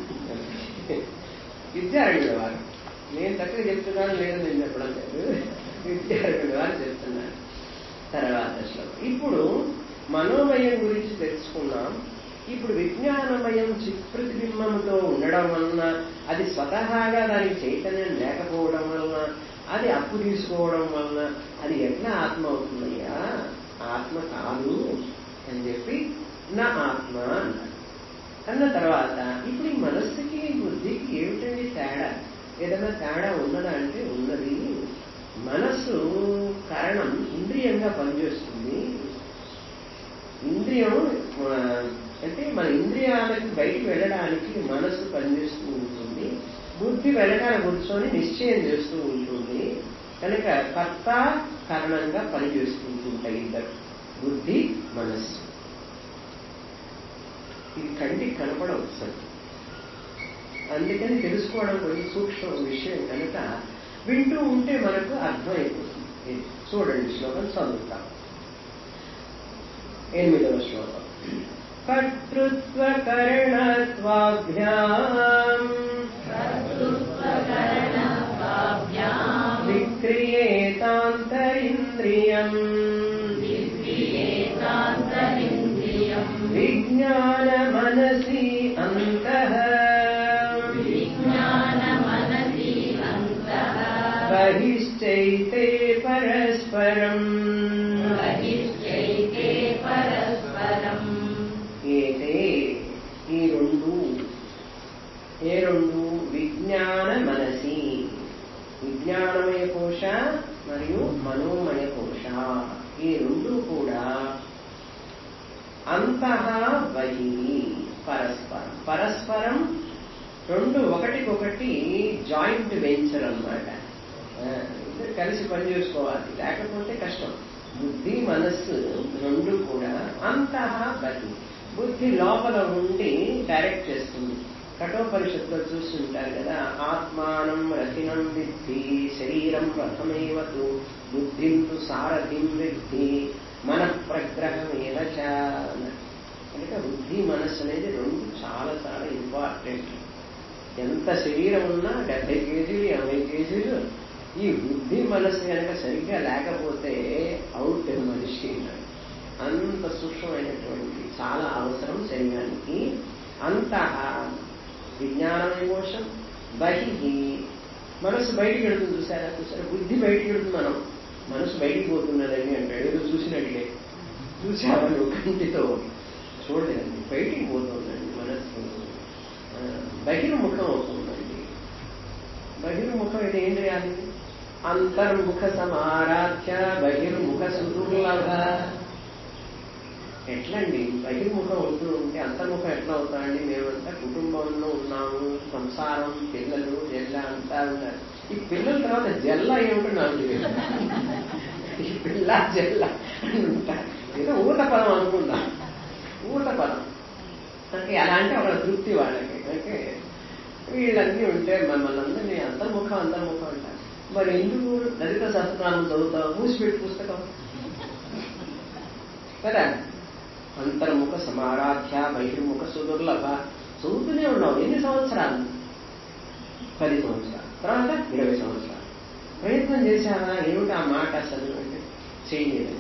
విద్యార్థుల వారు నేను చక్కగా చెప్తున్నాను లేదు నేను చెప్పడం లేదు విద్యార్థుల వారు చెప్తున్నారు తర్వాత శ్లోకం ఇప్పుడు మనోమయం గురించి తెలుసుకున్నాం ఇప్పుడు విజ్ఞానమయం చిత్ప్రతిబింబంతో ఉండడం వలన అది స్వతహాగా దానికి చైతన్యం లేకపోవడం వలన అది అప్పు తీసుకోవడం వలన అది ఎట్లా ఆత్మ అవుతుందయ్యా ఆత్మ కాదు అని చెప్పి నా ఆత్మ అన్నారు అన్న తర్వాత ఇప్పుడు ఈ మనస్సుకి బుద్ధికి ఏమిటండి తేడా ఏదైనా తేడా ఉన్నదా అంటే ఉన్నది మనస్సు కారణం ఇంద్రియంగా పనిచేస్తుంది ఇంద్రియం ఆ, అంటే మన ఇంద్రియాలకి బయటికి వెళ్ళడానికి మనస్సు పనిచేస్తూ ఉంటుంది బుద్ధి వెనకాల కూర్చొని నిశ్చయం చేస్తూ ఉంటుంది కనుక కర్త కారణంగా పనిచేస్తూ ఉంటాయి ఇద్దరు బుద్ధి మనస్సు ఇది కంటికి కనపడవు సరే అందుకని తెలుసుకోవడం కొంచెం సూక్ష్మ విషయం కనుక వింటూ ఉంటే మనకు అర్థమైపోతుంది ఇది చూడండి శ్లోకం చదువుతాం ఎనిమిదవ శ్లోకం కర్తృత్వకరణత్వాభ్యాం విక్రియేతాంతరింద్రియం విజ్ఞానమనసి అంతః బహిశ్చైతే పరస్పరం ఏతే ఈ రెండు ఏ రెండు విజ్ఞాన మనసి విజ్ఞానమయ కోశ మరియు మనోమయ కోశ ఈ రెండు కూడా అంతః బహి పరస్పరం పరస్పరం రెండు ఒకటికొకటి జాయింట్ వెంచర్ అన్నమాట ఆ, ఇద్దరు కలిసి పనిచేసుకోవాలి లేకపోతే కష్టం బుద్ధి మనస్సు రెండు కూడా అంతః బహి బుద్ధి లోపల ఉండి డైరెక్ట్ చేస్తుంది కఠోపనిషత్తులో చూస్తుంటారు కదా ఆత్మానం రథినం విద్ధి శరీరం రథమేవతు బుద్ధిం తు సారథిం విద్ధి మన ప్రగ్రహమేవ చ అన్నారు. కనుక బుద్ధి మనస్సు అనేది రెండు చాలా చాలా ఇంపార్టెంట్ ఎంత శరీరం ఉన్నా డెబ్బై కేజీలు ఎనభై కేజీలు ఈ బుద్ధి మనస్సు కనుక సరిగ్గా లేకపోతే అవుట్ మనిషి అంత సూక్ష్మమైనటువంటి చాలా అవసరం శరీరానికి అంతః విజ్ఞానమయ కోశం బహిహి మనసు బయటికి వెళుతుంది చూసారా చూసారా బుద్ధి బయటికి వెళుతుంది మనం మనసు బయటికి పోతున్నదని అంటాడు ఏదో చూసినట్లే చూసావా నువ్వు కంటితో చూడలేదండి బయటికి పోతుందండి మనస్సు ఆ, బహిర్ముఖం అవుతుందండి బహిర్ముఖం అంటే ఏం చేయాలి అంతర్ముఖ సమారాధ్య బహిర్ముఖ సుదుర్లభ ఎట్లండి బహిర్ముఖం అవుతూ ఉంటే అంతర్ముఖం ఎట్లా అవుతాయండి మేమంతా కుటుంబంలో ఉన్నాము సంసారం పిల్లలు జల్ల అంతా ఉన్నారు ఈ పిల్లల తర్వాత జల్ల ఏమిటో నాకు తెలియదు ఈ పిల్ల జల్ల అని ఉంటారు ఏదో ఊత పదం అనుకుందాం ఊత పదం అంటే అలా అంటే ఒక తృప్తి వాళ్ళకి ఓకే వీళ్ళన్నీ ఉంటే మమ్మల్ని అందరినీ అంతర్ముఖం అంతర్ముఖం అంటారు మరి ఎందుకు లలిత సహస్రనామం చదువుతావు మూసిపెట్టి పుస్తకం కదా అంతర్ముఖ సమారాధ్య బహిర్ముఖ సుదుర్లభ చదువుతూనే ఉన్నావు ఎన్ని సంవత్సరాలు పది సంవత్సరాలు తర్వాత ఇరవై సంవత్సరాలు ప్రయత్నం చేశావా ఏమిటి ఆ మాట అసలు అంటే చేయలేదండి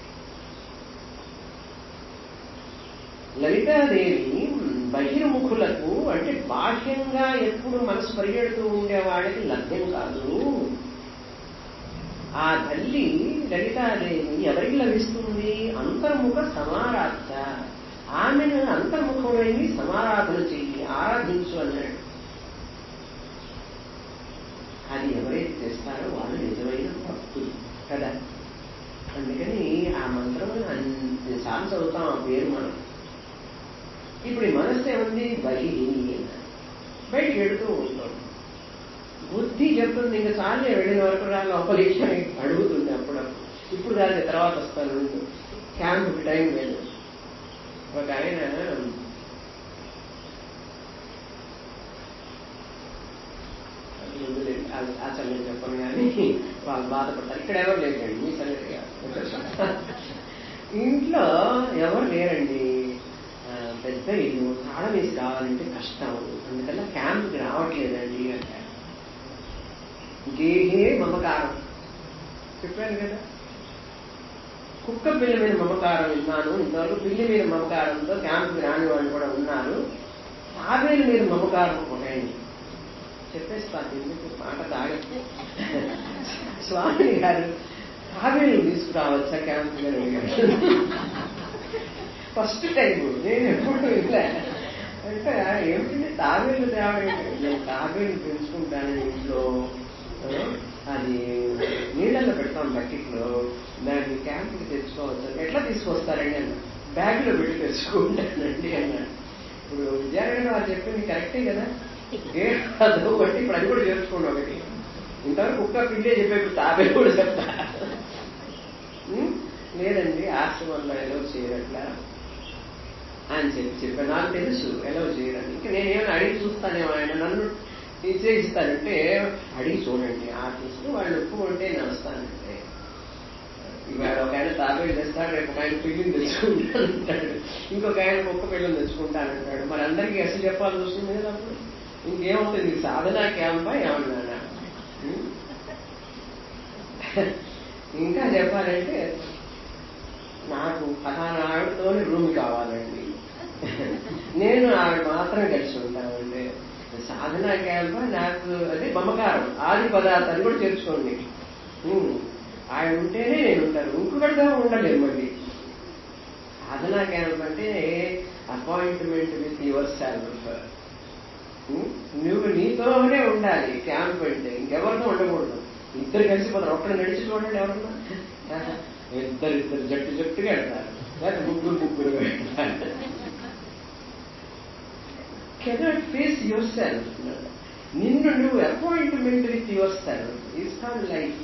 లలితాదేవి బహిర్ముఖులకు అంటే బాహ్యంగా ఎప్పుడు మనసు పరిగెడుతూ ఉండేవాడికి లభ్యం కాదు ఆ తల్లి లలితాదేవి ఎవరికి లభిస్తుంది అంతర్ముఖ సమారాధ ఆమెను అంతర్ముఖమైంది సమారాధన చెయ్యి ఆరాధించు అన్నాడు అది ఎవరైతే చేస్తారో వాళ్ళు నిజమైన భక్తులు కదా అందుకని ఆ మంత్రం అన్నిసార్లు చదువుతాం ఆ పేరు మనం ఇప్పుడు ఈ మనస్సు ఏముంది బహి బయటికి వెళుతూ ఉంటాం బుద్ధి చెప్తుంది ఇంకా చాలే వెళ్ళిన వరకు రా లోపలికి అని అడుగుతుంది అప్పుడప్పుడు ఇప్పుడు కాదు తర్వాత వస్తాను ఉండు. క్యాంపుకి టైం లేదు ఒక ఆయన అది వదిలేండి. ఆ- ఆ సంగతి చెప్పను కానీ వాళ్ళు బాధపడతారు ఇక్కడ ఎవరు లేరండి మీ సంగతి కాదు. ఇంట్లో ఎవరు లేరండి ఆ, పెద్ద ఇల్లు తాళం వేసి రావాలంటే కష్టం అందుకల్ల క్యాంపుకి రావట్లేదండి అంటారు గేహే మమకారం చెప్పాను కదా కుక్క పిల్లి మీద మమకారం విన్నాను ఇంతవరకు పిల్లి మీద మమకారంతో క్యాంపుకి రాని వాళ్ళు కూడా ఉన్నారు తాబేలు మీద మమకారం ఒకటైంది చెప్పేస్తాను ఎందుకు మాట తాగచ్చు స్వామి గారు తాబేలు తీసుకురావచ్చా క్యాంప్ ఫస్ట్ టైం నేను ఎప్పుడు ఇలా అంటే ఏమిటంటే తాబేలు తేవడం నేను తాబేలు పెంచుకుంటాను ఇంట్లో ఆ, అది నీళ్ళల్లో పెడతాం బకెట్లో దాన్ని క్యాంప్కి తెచ్చుకోవచ్చు ఎట్లా తీసుకొస్తారండి అన్న బ్యాగ్లో పెట్టి తెచ్చుకుంటానండి అన్నాడు ఇప్పుడు విద్యారణ్య వారు చెప్పింది కరెక్టే కదా ఏ అదో ఒకటి ఇప్పుడు అది కూడా చేర్చుకోండి ఒకటి ఇంతవరకు కుక్క పిల్లే చెప్పేప్పుడు తాబేలు కూడా చెప్తా ఉం? లేదండి ఆశ్రమంలో ఎలా చేయరట్లా అని చెప్పి చెప్పాను నాకు తెలుసు ఎలా చేయరని ఇంకా నేనేమైనా అడిగి చూస్తానేమో ఆయన నన్ను ఇచ్చేస్తానంటే అడిగి చూడండి ఆర్టిస్ట్ వాళ్ళు ఒప్పుకుంటే నేను వస్తానంటే ఇవాళ ఒక ఆయన తాబేలు తెస్తాడు రేపు ఒక ఆయన పిల్లిని తెచ్చుకుంటాను అంటాడు ఇంకొక ఆయన కుక్క పిల్లని తెచ్చుకుంటానంటాడు మరి అందరికీ అసలు చెప్పాల్సి వస్తుంది కదా అప్పుడు ఇంకేమవుతుంది సాధన క్యాంపా ఏమన్నానా ఉం? ఇంకా చెప్పాలంటే నాకు ఫలానా ఆవిడతోనే రూమ్ కావాలండి నేను ఆవిడ మాత్రం కలిసి ఉంటానండి సాధన క్యాంప నాకు అదే మమకారం ఆది పదార్థాలు కూడా చేర్చుకోండి ఉమ్, ఆయన ఉంటేనే నేను ఉంటాను ఇంకొకటిగా ఉండలేము మళ్ళీ సాధన క్యాంప్ అంటే అపాయింట్మెంట్ విత్ యువర్ సెల్ఫ్ నువ్వు నీతోనే ఉండాలి క్యాంప్ అంటే ఇంకెవరితో ఉండకూడదు ఇద్దరు కలిసిపోతారు ఒక్కడ నడిచి చూడండి ఎవరన్నా ఇద్దరు ఇద్దరు జట్టు జట్టుగా వెళ్తారు లేకపోతే ముగ్గురు ముగ్గురు వెళ్తారు కెనాట్ ఫేస్ యువర్ సెల్ఫ్ నిన్ను నువ్వు appointment with yourself is call life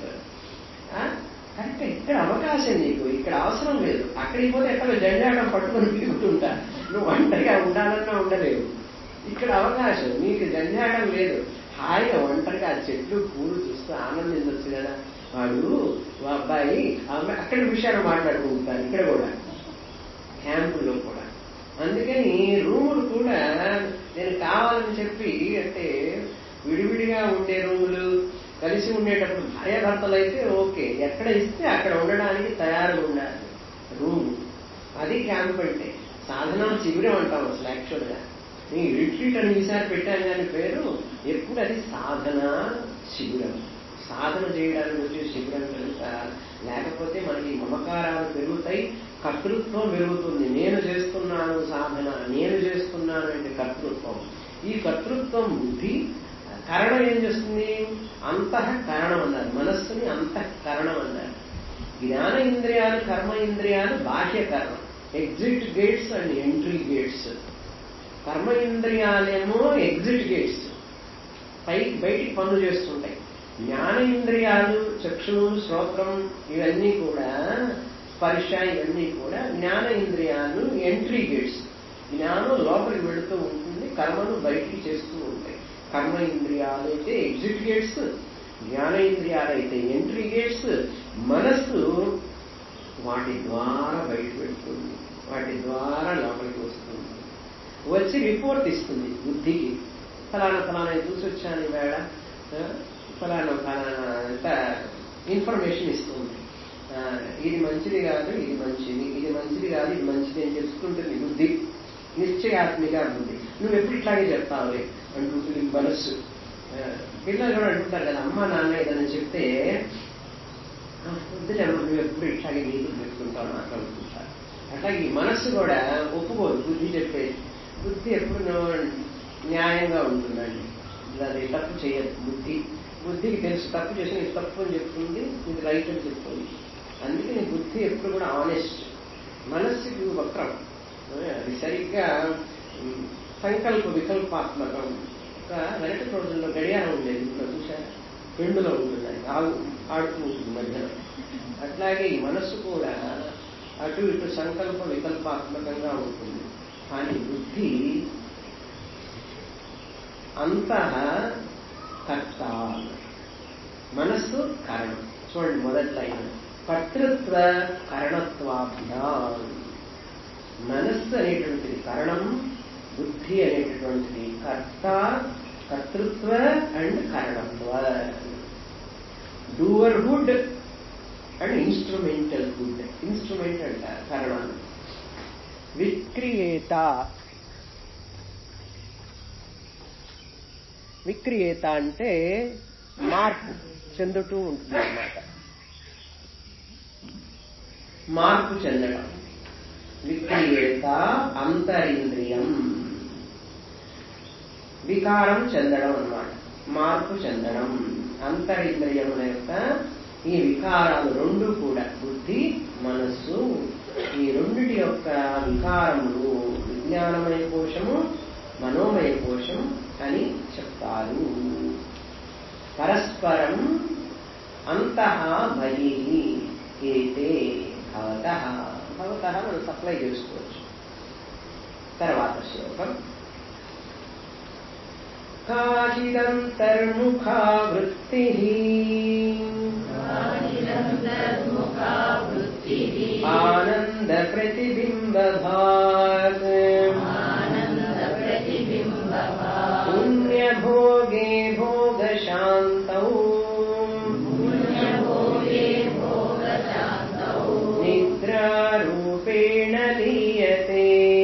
అంటే ఇక్కడ అవకాశం నీకు ఇక్కడ అవసరం లేదు అక్కడికి పోతే ఎక్కడ జంజాటం పట్టుకొని తిరుగుతుంటా నువ్వు ఒంటరిగా ఉండాలన్నా ఉండలేవు ఇక్కడ అవకాశం నీకు జంజాటం లేదు హాయిగా ఒంటరిగా ఆ చెట్లు పూలు చూస్తూ ఆనందించవచ్చు కదా వాడు మా అబ్బాయి ఆ అమ్మాయి అక్కడ విషయాలు మాట్లాడుకుంటారు ఇక్కడ కూడా క్యాంపుల్లో కూడా అందుకని రూములు కూడా నేను కావాలని చెప్పి అంటే విడివిడిగా ఉండే రూములు కలిసి ఉండేటప్పుడు భార్యాభర్తలు అయితే ఓకే ఎక్కడ ఇస్తే అక్కడ ఉండడానికి తయారుగా ఉండాలి రూము అది క్యాంప్ అంటే సాధన శిబిరం అంటాం అసలు యాక్చువల్గా ఈ రిట్రీట్ అని ఈసారి పెట్టాను కానీ పేరు ఎప్పుడు అది సాధన శిబిరం సాధన చేయడానికి వచ్చే శిబిరం కనుక లేకపోతే మనకి మమకారాలు పెరుగుతాయి కర్తృత్వం పెరుగుతుంది నేను చేస్తున్నాను సాధన నేను చేస్తున్నాను అంటే కర్తృత్వం ఈ కర్తృత్వం బుద్ధి కరణం ఏం చేస్తుంది అంతః కరణం అన్నారు మనస్సుని అంతః కరణం అన్నారు జ్ఞాన ఇంద్రియాలు కర్మ ఇంద్రియాలు బాహ్య కరణం exit gates and entry gates కర్మ ఇంద్రియాలేమో ఎగ్జిట్ గేట్స్ పై బయటికి పనులు చేస్తుంటాయి జ్ఞాన ఇంద్రియాలు చక్షువు శ్రోత్రం ఇవన్నీ కూడా స్పర్శ ఇవన్నీ కూడా జ్ఞాన ఇంద్రియాలు ఎంట్రీ గేట్స్ జ్ఞానం లోపలికి వెళుతూ ఉంటుంది కర్మను బయటికి చేస్తూ ఉంటాయి కర్మ ఇంద్రియాలు అయితే ఎగ్జిట్ గేట్స్ జ్ఞాన ఇంద్రియాలు అయితే ఎంట్రీ గేట్స్ మనస్సు వాటి ద్వారా బయటకు వెళ్తుంది వాటి ద్వారా లోపలికి వస్తుంది వచ్చి రిపోర్ట్ ఇస్తుంది బుద్ధికి ఫలానా ఫలానా చూసి వచ్చాను వేళ ఫలానా ఫలానా అంత ఇన్ఫర్మేషన్ ఇస్తుంది ఆ, ఇది మంచిది కాదు ఇది మంచిది ఇది మంచిది కాదు ఇది మంచిది అని తెలుసుకుంటుంది బుద్ధి నిశ్చయాత్మిక బుద్ధి నువ్వు ఎప్పుడు ఇట్లాగే చెప్తావులే అంటుంటుంది మనస్సు ఆ, పిల్లలు కూడా అంటుంటారు కదా అమ్మ నాన్న ఏదైనా చెప్తే "ఆ, వద్దులేమ్మా నువ్వు ఎప్పుడు ఇట్లాగే నీతులు చెప్తుంటావు నాకు అనుకుంటారు అట్లా ఈ మనస్సు కూడా ఒప్పుకోదు బుద్ధి చెప్పేది బుద్ధి ఎప్పుడు నువ్వు న్యాయంగా ఉంటుందండి అది తప్పు చేయదు బుద్ధి బుద్ధికి తెలుసు తప్పు చేసిన ఇది తప్పు అని చెప్తుంది ఇది రైట్ అని చెప్తుంది అందుకని బుద్ధి ఎప్పుడు కూడా ఆనెస్ట్ మనస్సుకి వక్రం అది సరిగ్గా ఉమ్, సంకల్ప వికల్పాత్మకం ఒక వెనక రోజుల్లో గడియారం ఉండేది ఇంట్లో చూసారా పెండులో ఉంటుంది అది ఆగు ఆడుతూ ఉంటుంది మధ్యలో అట్లాగే ఈ మనస్సు కూడా అటు ఇటు సంకల్ప వికల్పాత్మకంగా ఉంటుంది కానీ బుద్ధి అంతః కర్త మనస్సు కరణం చూడండి మొదటి లైన్ కర్తృత్వ కరణత్వాభ్యాం మనస్సు అనేటువంటిది కరణం బుద్ధి అనేటటువంటిది కర్త కర్తృత్వ అండ్ కరణత్వ doerhood and instrumental good instrument అంటారు కరణాలు విక్రియేత విక్రియేత అంటే మార్పు చెందుతూ ఉంటుంది అన్నమాట మార్పు చెందడం విక్రియేత అంతరింద్రియం వికారం చెందడం అన్నమాట మార్పు చెందడం అంతరింద్రియముల యొక్క ఈ వికారాలు రెండు కూడా బుద్ధి మనస్సు ఈ రెండిటి యొక్క వికారములు విజ్ఞానమయ కోశము మనోమయ కోశం అని చెప్తారు పరస్పరం అంతః బహిః ఏతే భవత భవత మనం సప్లై చేసుకోవచ్చు తర్వాత శ్లోకం కాచిదంతర్ముఖా వృత్తి ఆనంద ప్రతిబింబభాత్ పుణ్యభోగే భోగశాంతౌ నిద్రారూపేణ లీయతే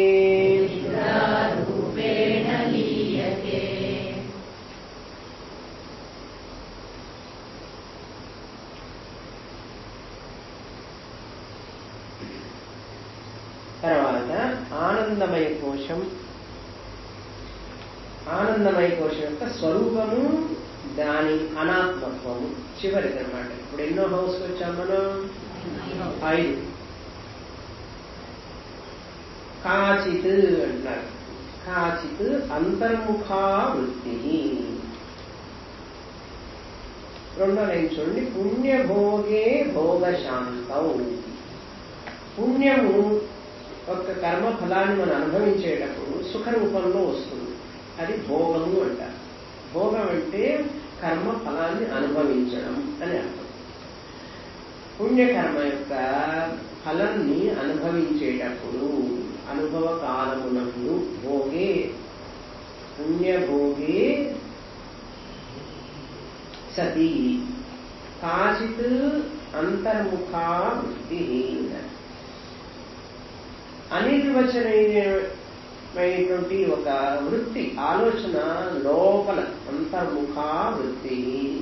తర్వాత ఆనందమయ కోశం ఆనందమయ కోశం యొక్క స్వరూపము దాని అనాత్మత్వము చివరిది అనమాట ఇప్పుడు ఎన్నో హౌస్ వచ్చాం మనం ఐదు కాచిత్ అంటున్నారు కాచిత్ అంతర్ముఖా వృత్తి రెండో లైన్ చూడండి పుణ్యభోగే భోగశాంతం పుణ్యము ఒక కర్మ ఫలాన్ని మనం అనుభవించేటప్పుడు సుఖ రూపంలో వస్తుంది అది భోగము అంటారు భోగం అంటే కర్మ ఫలాన్ని అనుభవించడం అని అర్థం పుణ్యకర్మ యొక్క ఫలాన్ని అనుభవించేటప్పుడు అనుభవ కాలమునందు భోగే పుణ్యభోగే సతి కాచిత్ అంతర్ముఖా వృత్తి అనిర్వచనమైనటువంటి ఒక వృత్తి ఆలోచన లోపల అంతర్ముఖా వృత్తి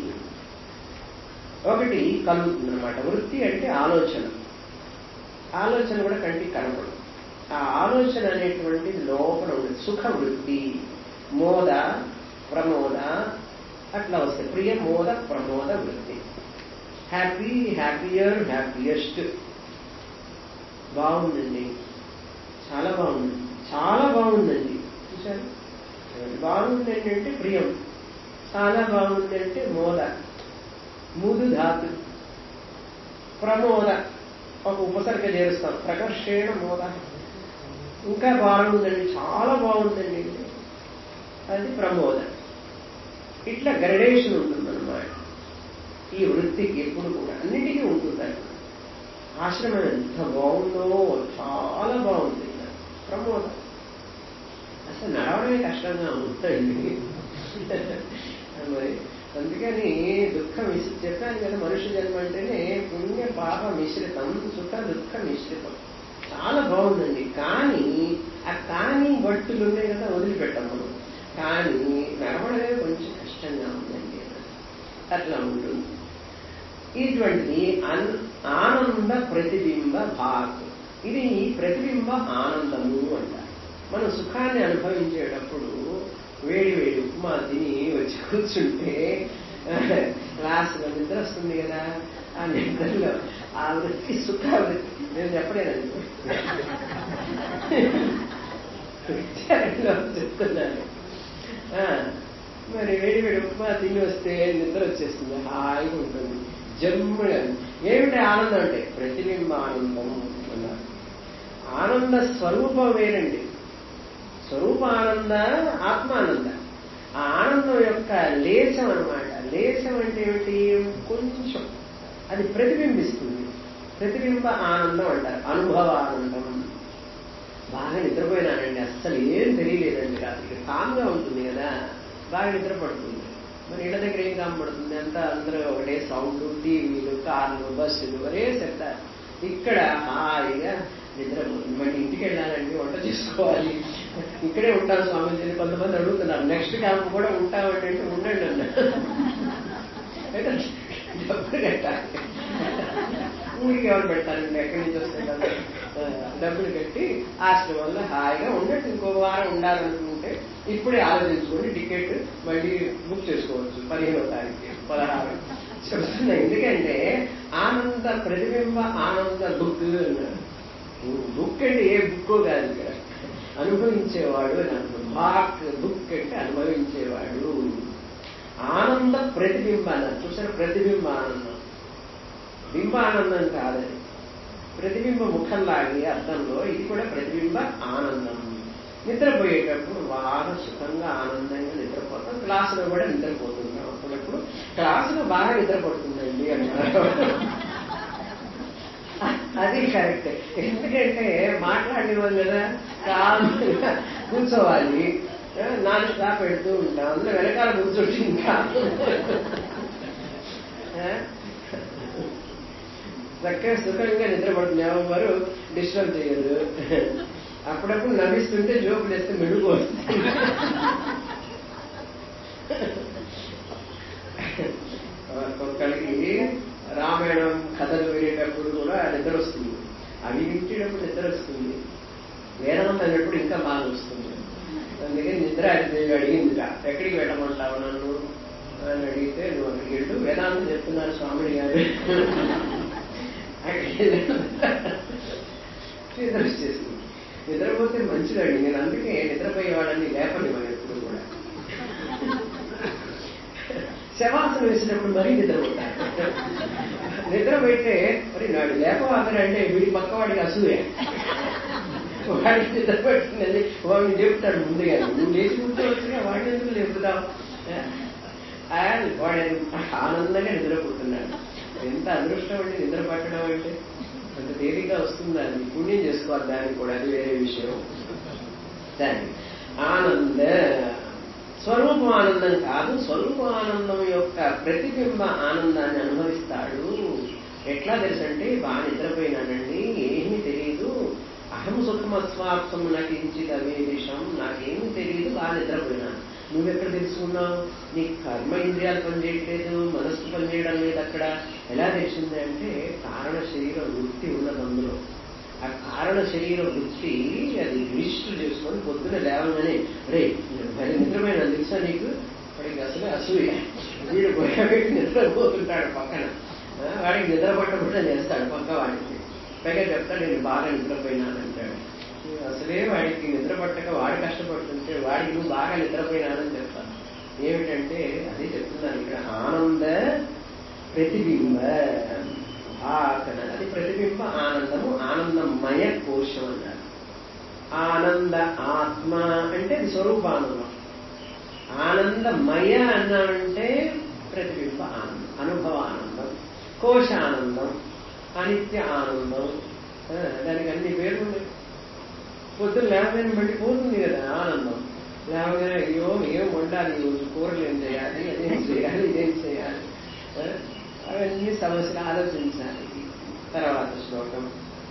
ఒకటి కలుగుతుంది అనమాట వృత్తి అంటే ఆలోచన ఆలోచన కూడా కంటికి కనపడదు ఆ ఆలోచన అనేటువంటిది లోపల ఉంది సుఖ వృత్తి మోద ప్రమోద అట్లా వస్తాయి ప్రియ మోద ప్రమోద వృత్తి హ్యాపీ హ్యాపీయర్ హ్యాపీయెస్ట్ బాగుందండి చాలా బాగుంది చాలా బాగుందండి చూసారు బాగుందండి అంటే ప్రియం చాలా బాగుంది అంటే మోద ముదు ధాతు ప్రమోద ఒక ఉపసర్గ చేరుస్తాం ప్రకర్షేణ మోద ఇంకా బాగుందండి చాలా బాగుందండి అది ప్రమోద ఇట్లా గ్రడేషన్ ఉంటుందన్నమాట ఈ వృత్తికి ఎప్పుడు కూడా అన్నిటికీ ఉంటుంది ఆశ్రమం ఎంత బాగుందో చాలా బాగుంది ప్రమోదం అసలు నడవడమే కష్టంగా ఉందండి మరి అందుకని దుఃఖం మిశ్ర చెప్పాను కదా మనుష్య జన్మ అంటేనే పుణ్య పాప మిశ్రితం సుఖ దుఃఖ మిశ్రితం చాలా బాగుందండి కానీ ఆ కానీ బట్టులు ఉన్నాయి కదా వదిలిపెట్టాం మనం కానీ నడవడమే కొంచెం కష్టంగా ఉందండి అట్లా ఉంటుంది ఇటువంటిది ఆనంద ప్రతిబింబ భాగ్ ఇది ప్రతిబింబ ఆనందము అంటారు మనం సుఖాన్ని అనుభవించేటప్పుడు వేడి వేడి ఉప్మా తిని వచ్చి కూర్చుంటే క్లాసులో నిద్ర వస్తుంది కదా ఆ నిద్రలో ఆ వృత్తి సుఖ వృత్తి నేను చెప్పలేనండి చెప్తున్నాను మరి వేడి వేడి ఉప్మా తిని వస్తే నిద్ర వచ్చేస్తుంది హాయిగా ఉంటుంది జమ్ముగా ఏమిటి ఆనందం అంటే ప్రతిబింబ ఆనందం అన్నారు ఆనంద స్వరూపం వేరండి స్వరూప ఆనంద ఆత్మానంద ఆ ఆనందం యొక్క లేశం అనమాట లేశం అంటే ఏమిటి కొంచెం అది ప్రతిబింబిస్తుంది ప్రతిబింబ ఆనందం అంటారు అనుభవ ఆనందం బాగా నిద్రపోయినానండి అస్సలు ఏం తెలియలేదండి రాత్రికి కామ్గా ఉంటుంది కదా బాగా నిద్రపడుతుంది మరి ఇళ్ళ దగ్గర ఏం కనబడుతుంది అంతా అందరూ ఒకటే సౌండ్ టీవీలు కార్లు బస్సులు ఒరే చెప్తారు ఇక్కడ హాయిగా నిద్ర మళ్ళీ ఇంటికి వెళ్ళాలండి వంట చేసుకోవాలి ఇక్కడే ఉంటాను స్వామీజీని కొంతమంది అడుగుతున్నారు నెక్స్ట్ క్యాంప్ కూడా ఉంటామండి అంటే ఉండండి అన్నారు అయితే డబ్బులు కట్టాలి ఊరికి ఎవరు పెడతారండి ఎక్కడి నుంచి వస్తాయి కదా ఆ, డబ్బులు కట్టి ఆశ్రమంలో హాయిగా ఉండట్టు ఇంకో వారం ఉండాలనుకుంటే ఇప్పుడే ఆలోచించుకొని టికెట్ మళ్ళీ బుక్ చేసుకోవచ్చు పదిహేనో తారీఖు పదహారు చెప్తున్నా ఎందుకంటే ఆనంద ప్రతిబింబ ఆనంద బుక్ అన్నారు బుక్ అంటే ఏ బుక్ కాదు ఇక్కడ అనుభవించేవాడు అని అర్థం బాక్ బుక్ అంటే అనుభవించేవాడు ఆనంద ప్రతిబింబ అన్నారు చూసారు ప్రతిబింబ ఆనందం బింబ ఆనందం కాదని ప్రతిబింబ ముఖంలాగే అర్థంలో ఇది కూడా ప్రతిబింబ ఆనందం నిద్రపోయేటప్పుడు బాగా సుఖంగా ఆనందంగా నిద్రపోతాం క్లాసులో కూడా నిద్రపోతుంటాం అప్పుడప్పుడు క్లాసులో బాగా నిద్రపడుతుందండి అన్నారు అది కరెక్ట్ ఎందుకంటే మాట్లాడేవాళ్ళు కదా కామ్గా కూర్చోవాలి నాలుగు స్టాప్ పెడుతూ ఉంటాం అందులో వెనకాల కూర్చోటి ఇంకా ఆ? చక్కగా సుఖంగా నిద్రపడుతుంది ఎవరు డిస్టర్బ్ చేయరు అప్పుడప్పుడు నవ్విస్తుంటే జోకులు వేస్తే మెడుగు వస్తుంది ఒక్కొక్కరికి రామాయణం కథలు వినేటప్పుడు కూడా నిద్ర వస్తుంది అవి వింటేటప్పుడు నిద్ర వస్తుంది వేదాంతం అన్నప్పుడు ఇంకా బాగా వస్తుంది అందుకని నిద్ర అది అడిగిందిట ఎక్కడికి వెళ్ళమంటావు నన్ను అని అడిగితే నువ్వు అక్కడికి వెళ్ళు వేదాంతం చెప్తున్నారు స్వామిని గారు అక్కడికి వెళ్ళాను. నిద్ర వచ్చేసింది నిద్రపోతే మంచిదండి నేను అందుకే నిద్రపోయే వాళ్ళని లేపనివ్వను ఎప్పుడు కూడా శవాసనం వేసినప్పుడు మరీ నిద్రపోతారు నిద్ర పెట్టే మరి నాడు లేపవాదన అంటే వీడి పక్కవాడికి అసూయ వాడికి నిద్ర పెట్టిందని వాడిని లేపుతాడు ముందుగా నువ్వు లేచి కూర్చోవచ్చుగా వాడిని ఎందుకు లేపుతావు ఆ, వాడు ఆనందంగా నిద్రపోతున్నాడు ఎంత అదృష్టం అండి నిద్ర పట్టడం అంటే అంత తేలిగ్గా వస్తుందా అది పుణ్యం చేసుకోవాలి దానికి కూడా అది వేరే విషయం సరే ఆనంద స్వరూపం ఆనందం కాదు స్వరూప ఆనందం యొక్క ప్రతిబింబ ఆనందాన్ని అనుభవిస్తాడు ఎట్లా తెలుసంటే బాగా నిద్రపోయినానండి ఏమీ తెలియదు అహం సుఖమస్వార్థం నాకు ఇంచిది అవేదిషం నాకేమీ తెలియదు బాగా నిద్రపోయినాను నువ్వెక్కడ తెలుసుకున్నావు నీ కర్మ ఇంద్రియాలు పనిచేయట్లేదు మనస్సు పనిచేయడం లేదు అక్కడ ఎలా తెలిసింది అంటే కారణ శరీర వృత్తి ఉన్నది అందులో ఆ కారణ శరీర వృత్తి అది రిజిస్టర్ చేసుకొని పొద్దున లేవగానే రే మరి నిద్రమైన తెలుసా నీకు వాడికి అసలు అసూయ వీడు గొడవపెట్టి నిద్రపోతుంటాడు పక్కన ఆ, వాడికి నిద్ర పట్టకుండా చేస్తాడు పక్క వాడికి పైగా చెప్తాడు నేను బాగా నిద్రపోయినానంటాడు అసలే వాడికి నిద్ర పట్టక వాడు కష్టపడుతుంటే వాడికి నువ్వు బాగా నిద్రపోయినానని చెప్తాను ఏమిటంటే అదే చెప్తున్నాను ఇక్కడ ఆనంద ప్రతిబింబ ఆకన అది ప్రతిబింబ ఆనందము ఆనందమయ కోశం అన్నారు ఆనంద ఆత్మ అంటే అది స్వరూపానందం ఆనందమయ అన్నామంటే ప్రతిబింబ ఆనందం అనుభవ ఆనందం కోశ ఆనందం అనిత్య ఆనందం ఆ, దానికి అన్ని పేర్లు ఉన్నాయి పొద్దున్న లేవగానే మళ్ళీ పోతుంది కదా ఆనందం లేవగానే అయ్యో ఏం వండాలి ఈరోజు కూరలు ఏం చేయాలి అదేం చేయాలి ఇదేం చేయాలి ఆ, అవన్నీ సమస్యలు ఆలోచించాలి తర్వాత శ్లోకం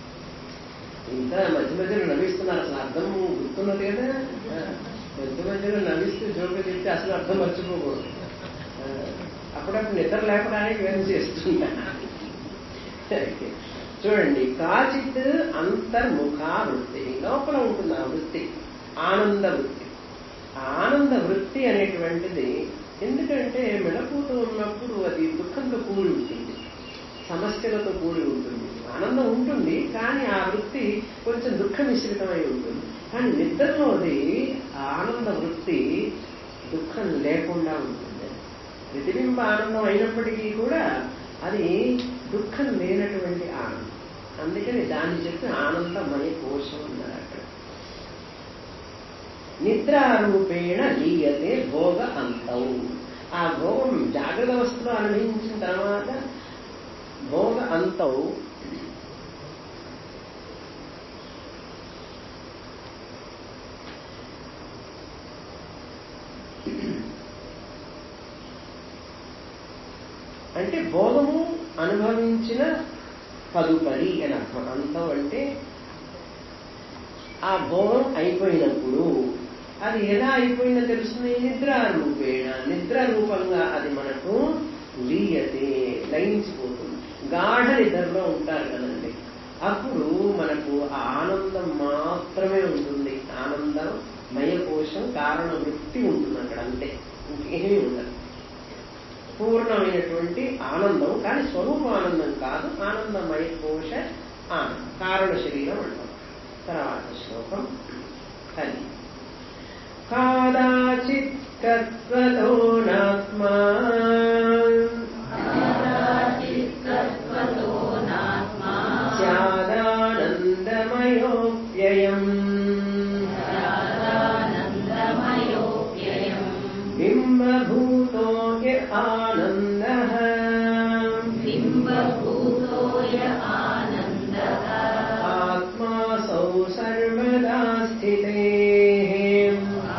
ఇంకా మధ్య మధ్యలో నవ్విస్తున్నారు అసలు అర్థం గుర్తున్నది కదా ఆ, మధ్య మధ్యలో నవ్విస్తూ జోకు చెప్తే అసలు అర్థం మర్చిపోకూడదు ఆ, అప్పుడప్పుడు నిద్ర లేపడానికి వేరు చేస్తుంటా చూడండి కాచిత్ అంతర్ముఖ వృత్తి లోపల ఉంటుంది ఆ వృత్తి ఆనంద వృత్తి ఆ ఆనంద వృత్తి అనేటువంటిది ఎందుకంటే మెడపూట ఉన్నప్పుడు అది దుఃఖంతో కూడి ఉంటుంది సమస్యలతో కూడి ఉంటుంది ఆనందం ఉంటుంది కానీ ఆ వృత్తి కొంచెం దుఃఖ మిశ్రితమై ఉంటుంది కానీ నిద్రలోది ఆ ఆనంద వృత్తి దుఃఖం లేకుండా ఉంటుంది ప్రతిబింబ ఆనందం అయినప్పటికీ కూడా అది దుఃఖం లేనటువంటి ఆనందం అందుకని దాన్ని చెప్పి ఆనందమయ కోశం అన్నారు అక్కడ నిద్రారూపేణ లీయతే భోగ అంతం ఆ భోగం జాగ్రత్త అవస్థలో అనుభవించిన తర్వాత భోగ అంతం అంటే భోగము అనుభవించిన తదుపరి అని అర్థం అంతం అంటే ఆ భోగం అయిపోయినప్పుడు అది ఎలా అయిపోయిందో తెలుస్తుంది నిద్రారూపేణ నిద్ర రూపంగా అది మనకు లీయతే లయించిపోతుంది గాఢ నిద్రలో ఉంటారు కదండి అప్పుడు మనకు ఆ ఆనందం మాత్రమే ఉంటుంది ఆనందం మయకోశం కారణ వృత్తి ఉంటుంది అక్కడ అంతే ఇంకేమీ ఉండదు పూర్ణమైనటువంటి ఆనందం కానీ స్వరూప ఆనందం కాదు ఆనందమయ కోశ ఆనందం కారణ శరీరం అంటాం తర్వాత శ్లోకం తల్లి కాదాచిత్ తత్వతో నాత్మా స్యాదానందమయోప్యయం బింబభూతో య ఆనందః ఆత్మాసౌ సర్వదా స్థితే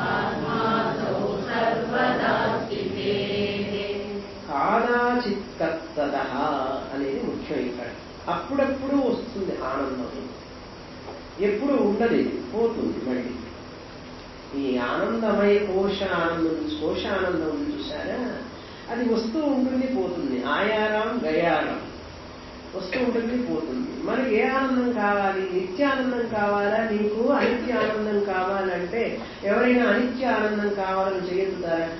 కాదాచిత్తత్త అనేది ముఖ్యం ఇక్కడ అప్పుడప్పుడు వస్తుంది ఆనందం ఎప్పుడు ఉండదు ఇది పోతుంది మళ్ళీ ఈ ఆనందమయ కోశ ఆనందం కోశ ఆనందం ఉంది చూసారా అది వస్తూ ఉంటుంది పోతుంది ఆయారం గయారం వస్తూ ఉంటుంది పోతుంది మనకి ఏ ఆనందం కావాలి నిత్యానందం కావాలా నీకు అనిత్య ఆనందం కావాలంటే ఎవరైనా అనిత్య ఆనందం కావాలని చేయొద్దుతారా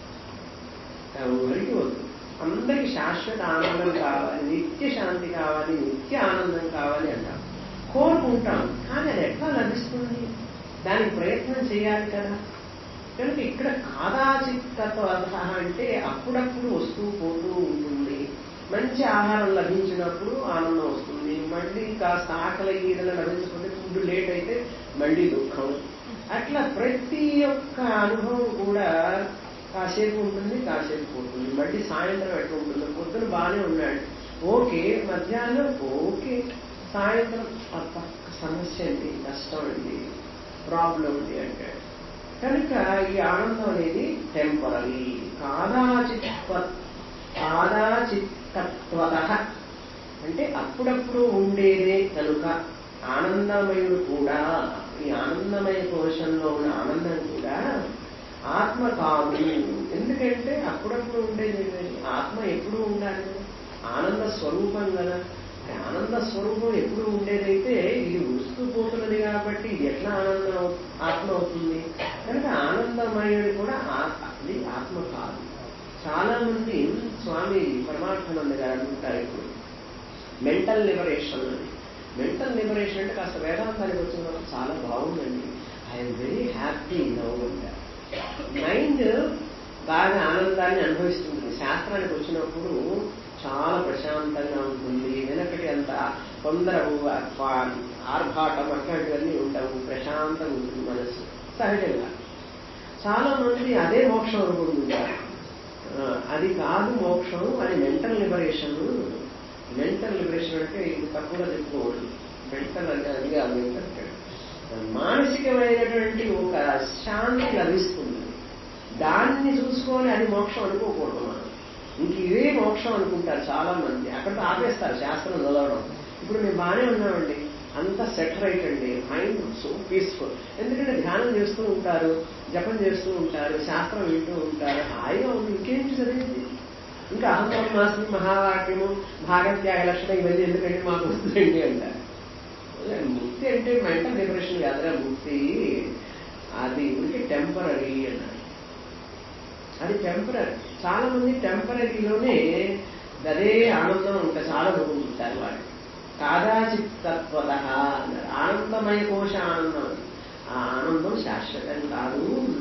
ఎవరికి వద్దు అందరికి శాశ్వత ఆనందం కావాలి నిత్య శాంతి కావాలి నిత్య ఆనందం కావాలి అంటాం కోరుకుంటాం కానీ అది ఎట్లా లభిస్తుంది దానికి ప్రయత్నం చేయాలి కదా కనుక ఇక్కడ కాదాచిత్తత్వ అంటే అప్పుడప్పుడు వస్తూ పోతూ ఉంటుంది మంచి ఆహారం లభించినప్పుడు ఆనందం వస్తుంది మళ్ళీ కాస్త ఆకలి ఏదైనా లభించకపోతే ఫుడ్ లేట్ అయితే మళ్ళీ దుఃఖం అట్లా ప్రతి ఒక్క అనుభవం కూడా కాసేపు ఉంటుంది కాసేపు పోతుంది మళ్ళీ సాయంత్రం ఎట్లా ఉంటుంది పొద్దున బాగానే ఉన్నాడు ఓకే మధ్యాహ్నం ఓకే సాయంత్రం అప్ప సమస్య అండి కష్టం అండి ప్రాబ్లం ఉంది అంటే కనుక ఈ ఆనందం అనేది టెంపరీ కాదాచిత్వ కాదాచిత్తత్వత అంటే అప్పుడప్పుడు ఉండేదే కనుక ఆనందమయుడు కూడా ఈ ఆనందమయ కోశంలో ఉన్న ఆనందం కూడా ఆత్మ కాదు ఎందుకంటే అప్పుడప్పుడు ఉండేది ఆత్మ ఎప్పుడు ఉండాలి ఆనంద స్వరూపం కదా ఆనంద స్వరూపం ఎప్పుడు ఉండేదైతే ఇది వస్తూ పోతున్నది కాబట్టి ఇది ఎట్లా ఆనందం ఆత్మ అవుతుంది కనుక ఆనందమయుడు కూడా అది ఆత్మ కాదు చాలా మంది స్వామి పరమాత్మనంద గారు అంటారు ఇప్పుడు మెంటల్ లిబరేషన్ అని మెంటల్ లిబరేషన్ అంటే కాస్త వేదాంతానికి వచ్చిన చాలా బాగుందండి ఐఎమ్ వెరీ హ్యాపీ నవ్ అంటారు మైండ్ బాగా ఆనందాన్ని అనుభవిస్తుంది శాస్త్రానికి వచ్చినప్పుడు చాలా ప్రశాంతంగా ఉంటుంది వెనకటి అంత తొందరవు ఆర్భాటం అట్లాంటివన్నీ ఉండవు ప్రశాంతంగా ఉంటుంది మనసు సహజంగా చాలా మంది అదే మోక్షం అనుకుంటుంటారు అది కాదు మోక్షం అది మెంటల్ లిబరేషన్ మెంటల్ లిబరేషన్ అంటే ఇది తప్పుగా చెప్పుకోవద్దు మెంటల్ అంటే అది కాదు ఏంటంటే మానసికమైనటువంటి ఒక శాంతి లభిస్తుంది దాన్ని చూసుకొని అది మోక్షం అనుకోకూడదు మనం ఇంక ఇవే మోక్షం అనుకుంటారు చాలా మంది అక్కడితో ఆపేస్తారు శాస్త్రం చదవడం ఇప్పుడు మేము బాగానే ఉన్నామండి అంత సెట్ రైట్ అండి మైండ్ సో పీస్ఫుల్ ఎందుకంటే ధ్యానం చేస్తూ ఉంటారు జపం చేస్తూ ఉంటారు శాస్త్రం వింటూ ఉంటారు హాయిగా ఉంది ఇంకేంటి చదివింది ఇంకా అహం మాసం మహావాక్యము భాగత్యాగ లక్షణం ఇవన్నీ ఎందుకంటే మాకు వస్తుందండి అంటారు ముక్తి అంటే మెంటల్ డిప్రెషన్ కాదురా ముక్తి అది ఉనికి టెంపరీ అన్నారు అది టెంపరీ చాలా మంది టెంపరీలోనే అదే ఆనందం ఇంకా చాలా అనుకుంటుంటారు వాళ్ళు కాదాచిత్తత్వత అన్నారు ఆనందమయ కోశ ఆనందం ఆ ఆనందం శాశ్వతం కాదు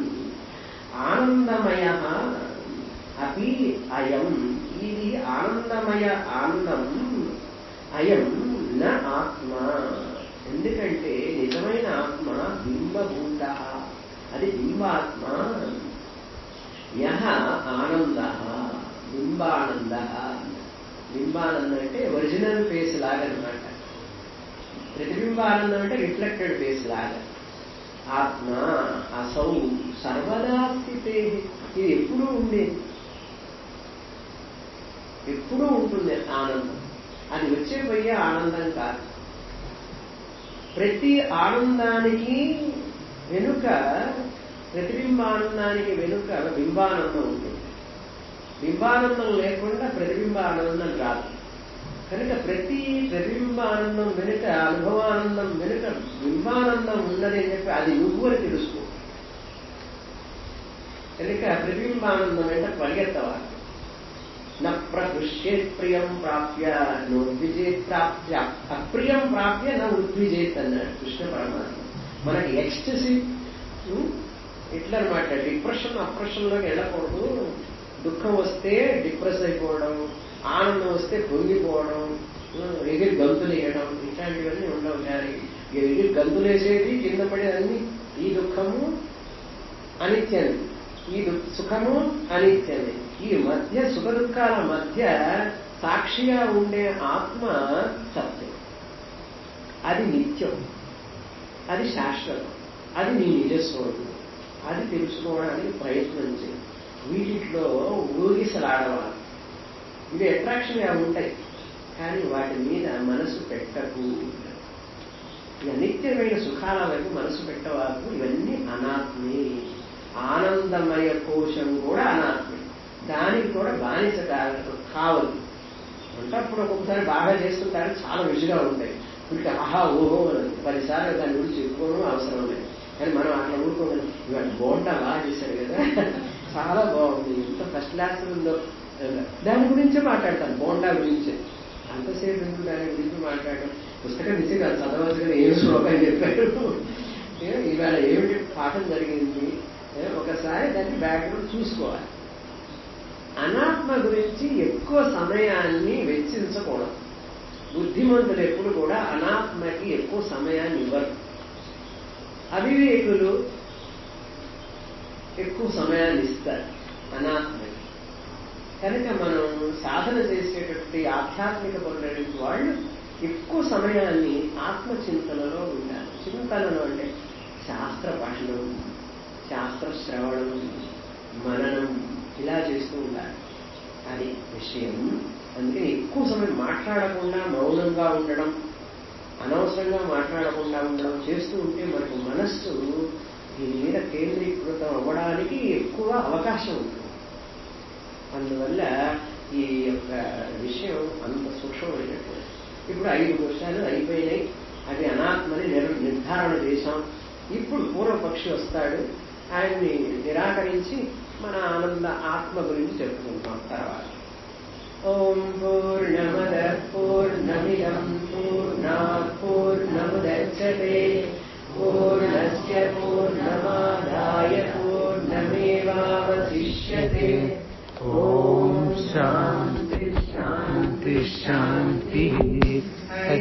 ఆనందమయ అపి అయం ఇది ఆనందమయ ఆనందం అయం న ఆత్మ ఎందుకంటే నిజమైన ఆత్మ బింబభూత అది బింబాత్మ యహ ఆనంద బింబానంద బింబానందం అంటే ఒరిజినల్ ఫేస్ లాగా అనమాట ప్రతిబింబానందం అంటే రిఫ్లెక్టెడ్ ఫేస్ లాగా ఆత్మ అసౌ సర్వదా స్థితే ఇది ఎప్పుడూ ఉండేది ఎప్పుడూ ఉంటుంది ఆనందం అది వచ్చే పోయే ఆనందం కాదు ప్రతి ఆనందానికి వెనుక ప్రతిబింబానందానికి వెనుక బింబానందం ఉంటుంది బింబానందం లేకుండా ప్రతిబింబ ఆనందం రాదు కనుక ప్రతి ప్రతిబింబానందం వెనుక అనుభవానందం వెనుక బింబానందం ఉన్నది అని చెప్పి అది నువ్వు అని తెలుసుకో కనుక ప్రతిబింబానందం వెంట పరిగెత్తవాలి న ప్రహృష్యేత్ ప్రియం ప్రాప్య నోద్విజేత్ ప్రాప్య అప్రియం ప్రాప్య నా ఉద్విజేత్ అన్నాడు కృష్ణ పరమాత్మ మనకి ఎక్స్టసీ ఇట్లా అనమాట డిప్రెషన్ అప్రెషన్లోకి వెళ్ళకూడదు దుఃఖం వస్తే డిప్రెస్ అయిపోవడం ఆనందం వస్తే పొంగిపోవడం ఎగిరి గంతులు వేయడం ఇట్లాంటివన్నీ ఉండవు కానీ ఎగిరి గంతులు వేసేది కింద పడేదన్నీ ఈ దుఃఖము అనిత్యమే ఈ దు- సుఖము అనిత్యమే ఈ మధ్య సుఖ దుఃఖాల మధ్య సాక్షిగా ఉండే ఆత్మ సత్యం అది నిత్యం అది శాశ్వతం అది నీ నిజస్వరూపం అది తెలుసుకోవడానికి ప్రయత్నం చేయి వీటిలో ఊగిసలాడవాలి ఇవి అట్రాక్షన్గా ఉంటాయి కానీ వాటి మీద మనసు పెట్టకు ఈ అనిత్యమైన సుఖాల వైపు మనసు పెట్టవాకు ఇవన్నీ అనాత్మే ఆనందమయ కోశం కూడా అనాత్మే దానికి కూడా బానిస కా- కావద్దు అంటే అప్పుడు ఒక్కొక్కసారి బాగా చేస్తుంటారు చాలా రుచిగా ఉంటాయి వీటికి ఆహా ఓహో అని పదిసార్లు దాని గురించి చెప్పుకోవడం అవసరం లేదు కానీ మనం అట్లా ఊరుకోగలం ఇవాళ బోండా బాగా చేశారు కదా చాలా బాగుంది ఎంత ఫస్ట్ క్లాస్ ఉందో దాని గురించే మాట్లాడతాను బోండా గురించే అంతసేపు ఎందుకు దాని గురించి మాట్లాడడం పుస్తకం తీసి కాదు చదవచ్చు కదా ఏం శ్లోకం చెప్పారు ఏ, ఇవాళ ఏమిటి పాఠం జరిగింది ఏ, ఒకసారి దాన్ని బ్యాక్గ్రౌండ్ చూసుకోవాలి అనాత్మ గురించి ఎక్కువ సమయాన్ని వెచ్చించకూడదు బుద్ధిమంతులు ఎప్పుడు కూడా అనాత్మకి ఎక్కువ సమయాన్ని ఇవ్వరు అవివేకులు ఎక్కువ సమయాన్ని ఇస్తారు అనాత్మకి కనుక మనం సాధన చేసేటటువంటి ఆధ్యాత్మిక పరులైన వాళ్ళు ఎక్కువ సమయాన్ని ఆత్మచింతనలో ఉండాలి చింతనలో అంటే శాస్త్ర పఠనం శాస్త్ర శ్రవణం మననం ఇలా చేస్తూ ఉండాలి అది విషయం అందుకని ఎక్కువ సమయం మాట్లాడకుండా మౌనంగా ఉండడం అనవసరంగా మాట్లాడకుండా ఉండడం చేస్తూ ఉంటే మనకు మనస్సు దీని మీద కేంద్రీకృతం అవ్వడానికి ఎక్కువ అవకాశం ఉంటుంది అందువల్ల ఈ యొక్క విషయం అంత సూక్ష్మమైనటువంటి ఇప్పుడు ఐదు వర్షాలు అయిపోయినాయి అది అనాత్మని నిర్- నిర్ధారణ చేశాం ఇప్పుడు పూర్వపక్షి వస్తాడు ఆయన్ని నిరాకరించి మన ఆనంద ఆత్మ గురించి చెప్పుకుంటాం తర్వాత ఓం పూర్ణమద పూర్ణమిదం పూర్ణాత్ పూర్ణముదచ్చతే పూర్ణస్య పూర్ణమాదాయ పూర్ణమేవావశిష్యతే ఓం శాంతి శాంతి శాంతి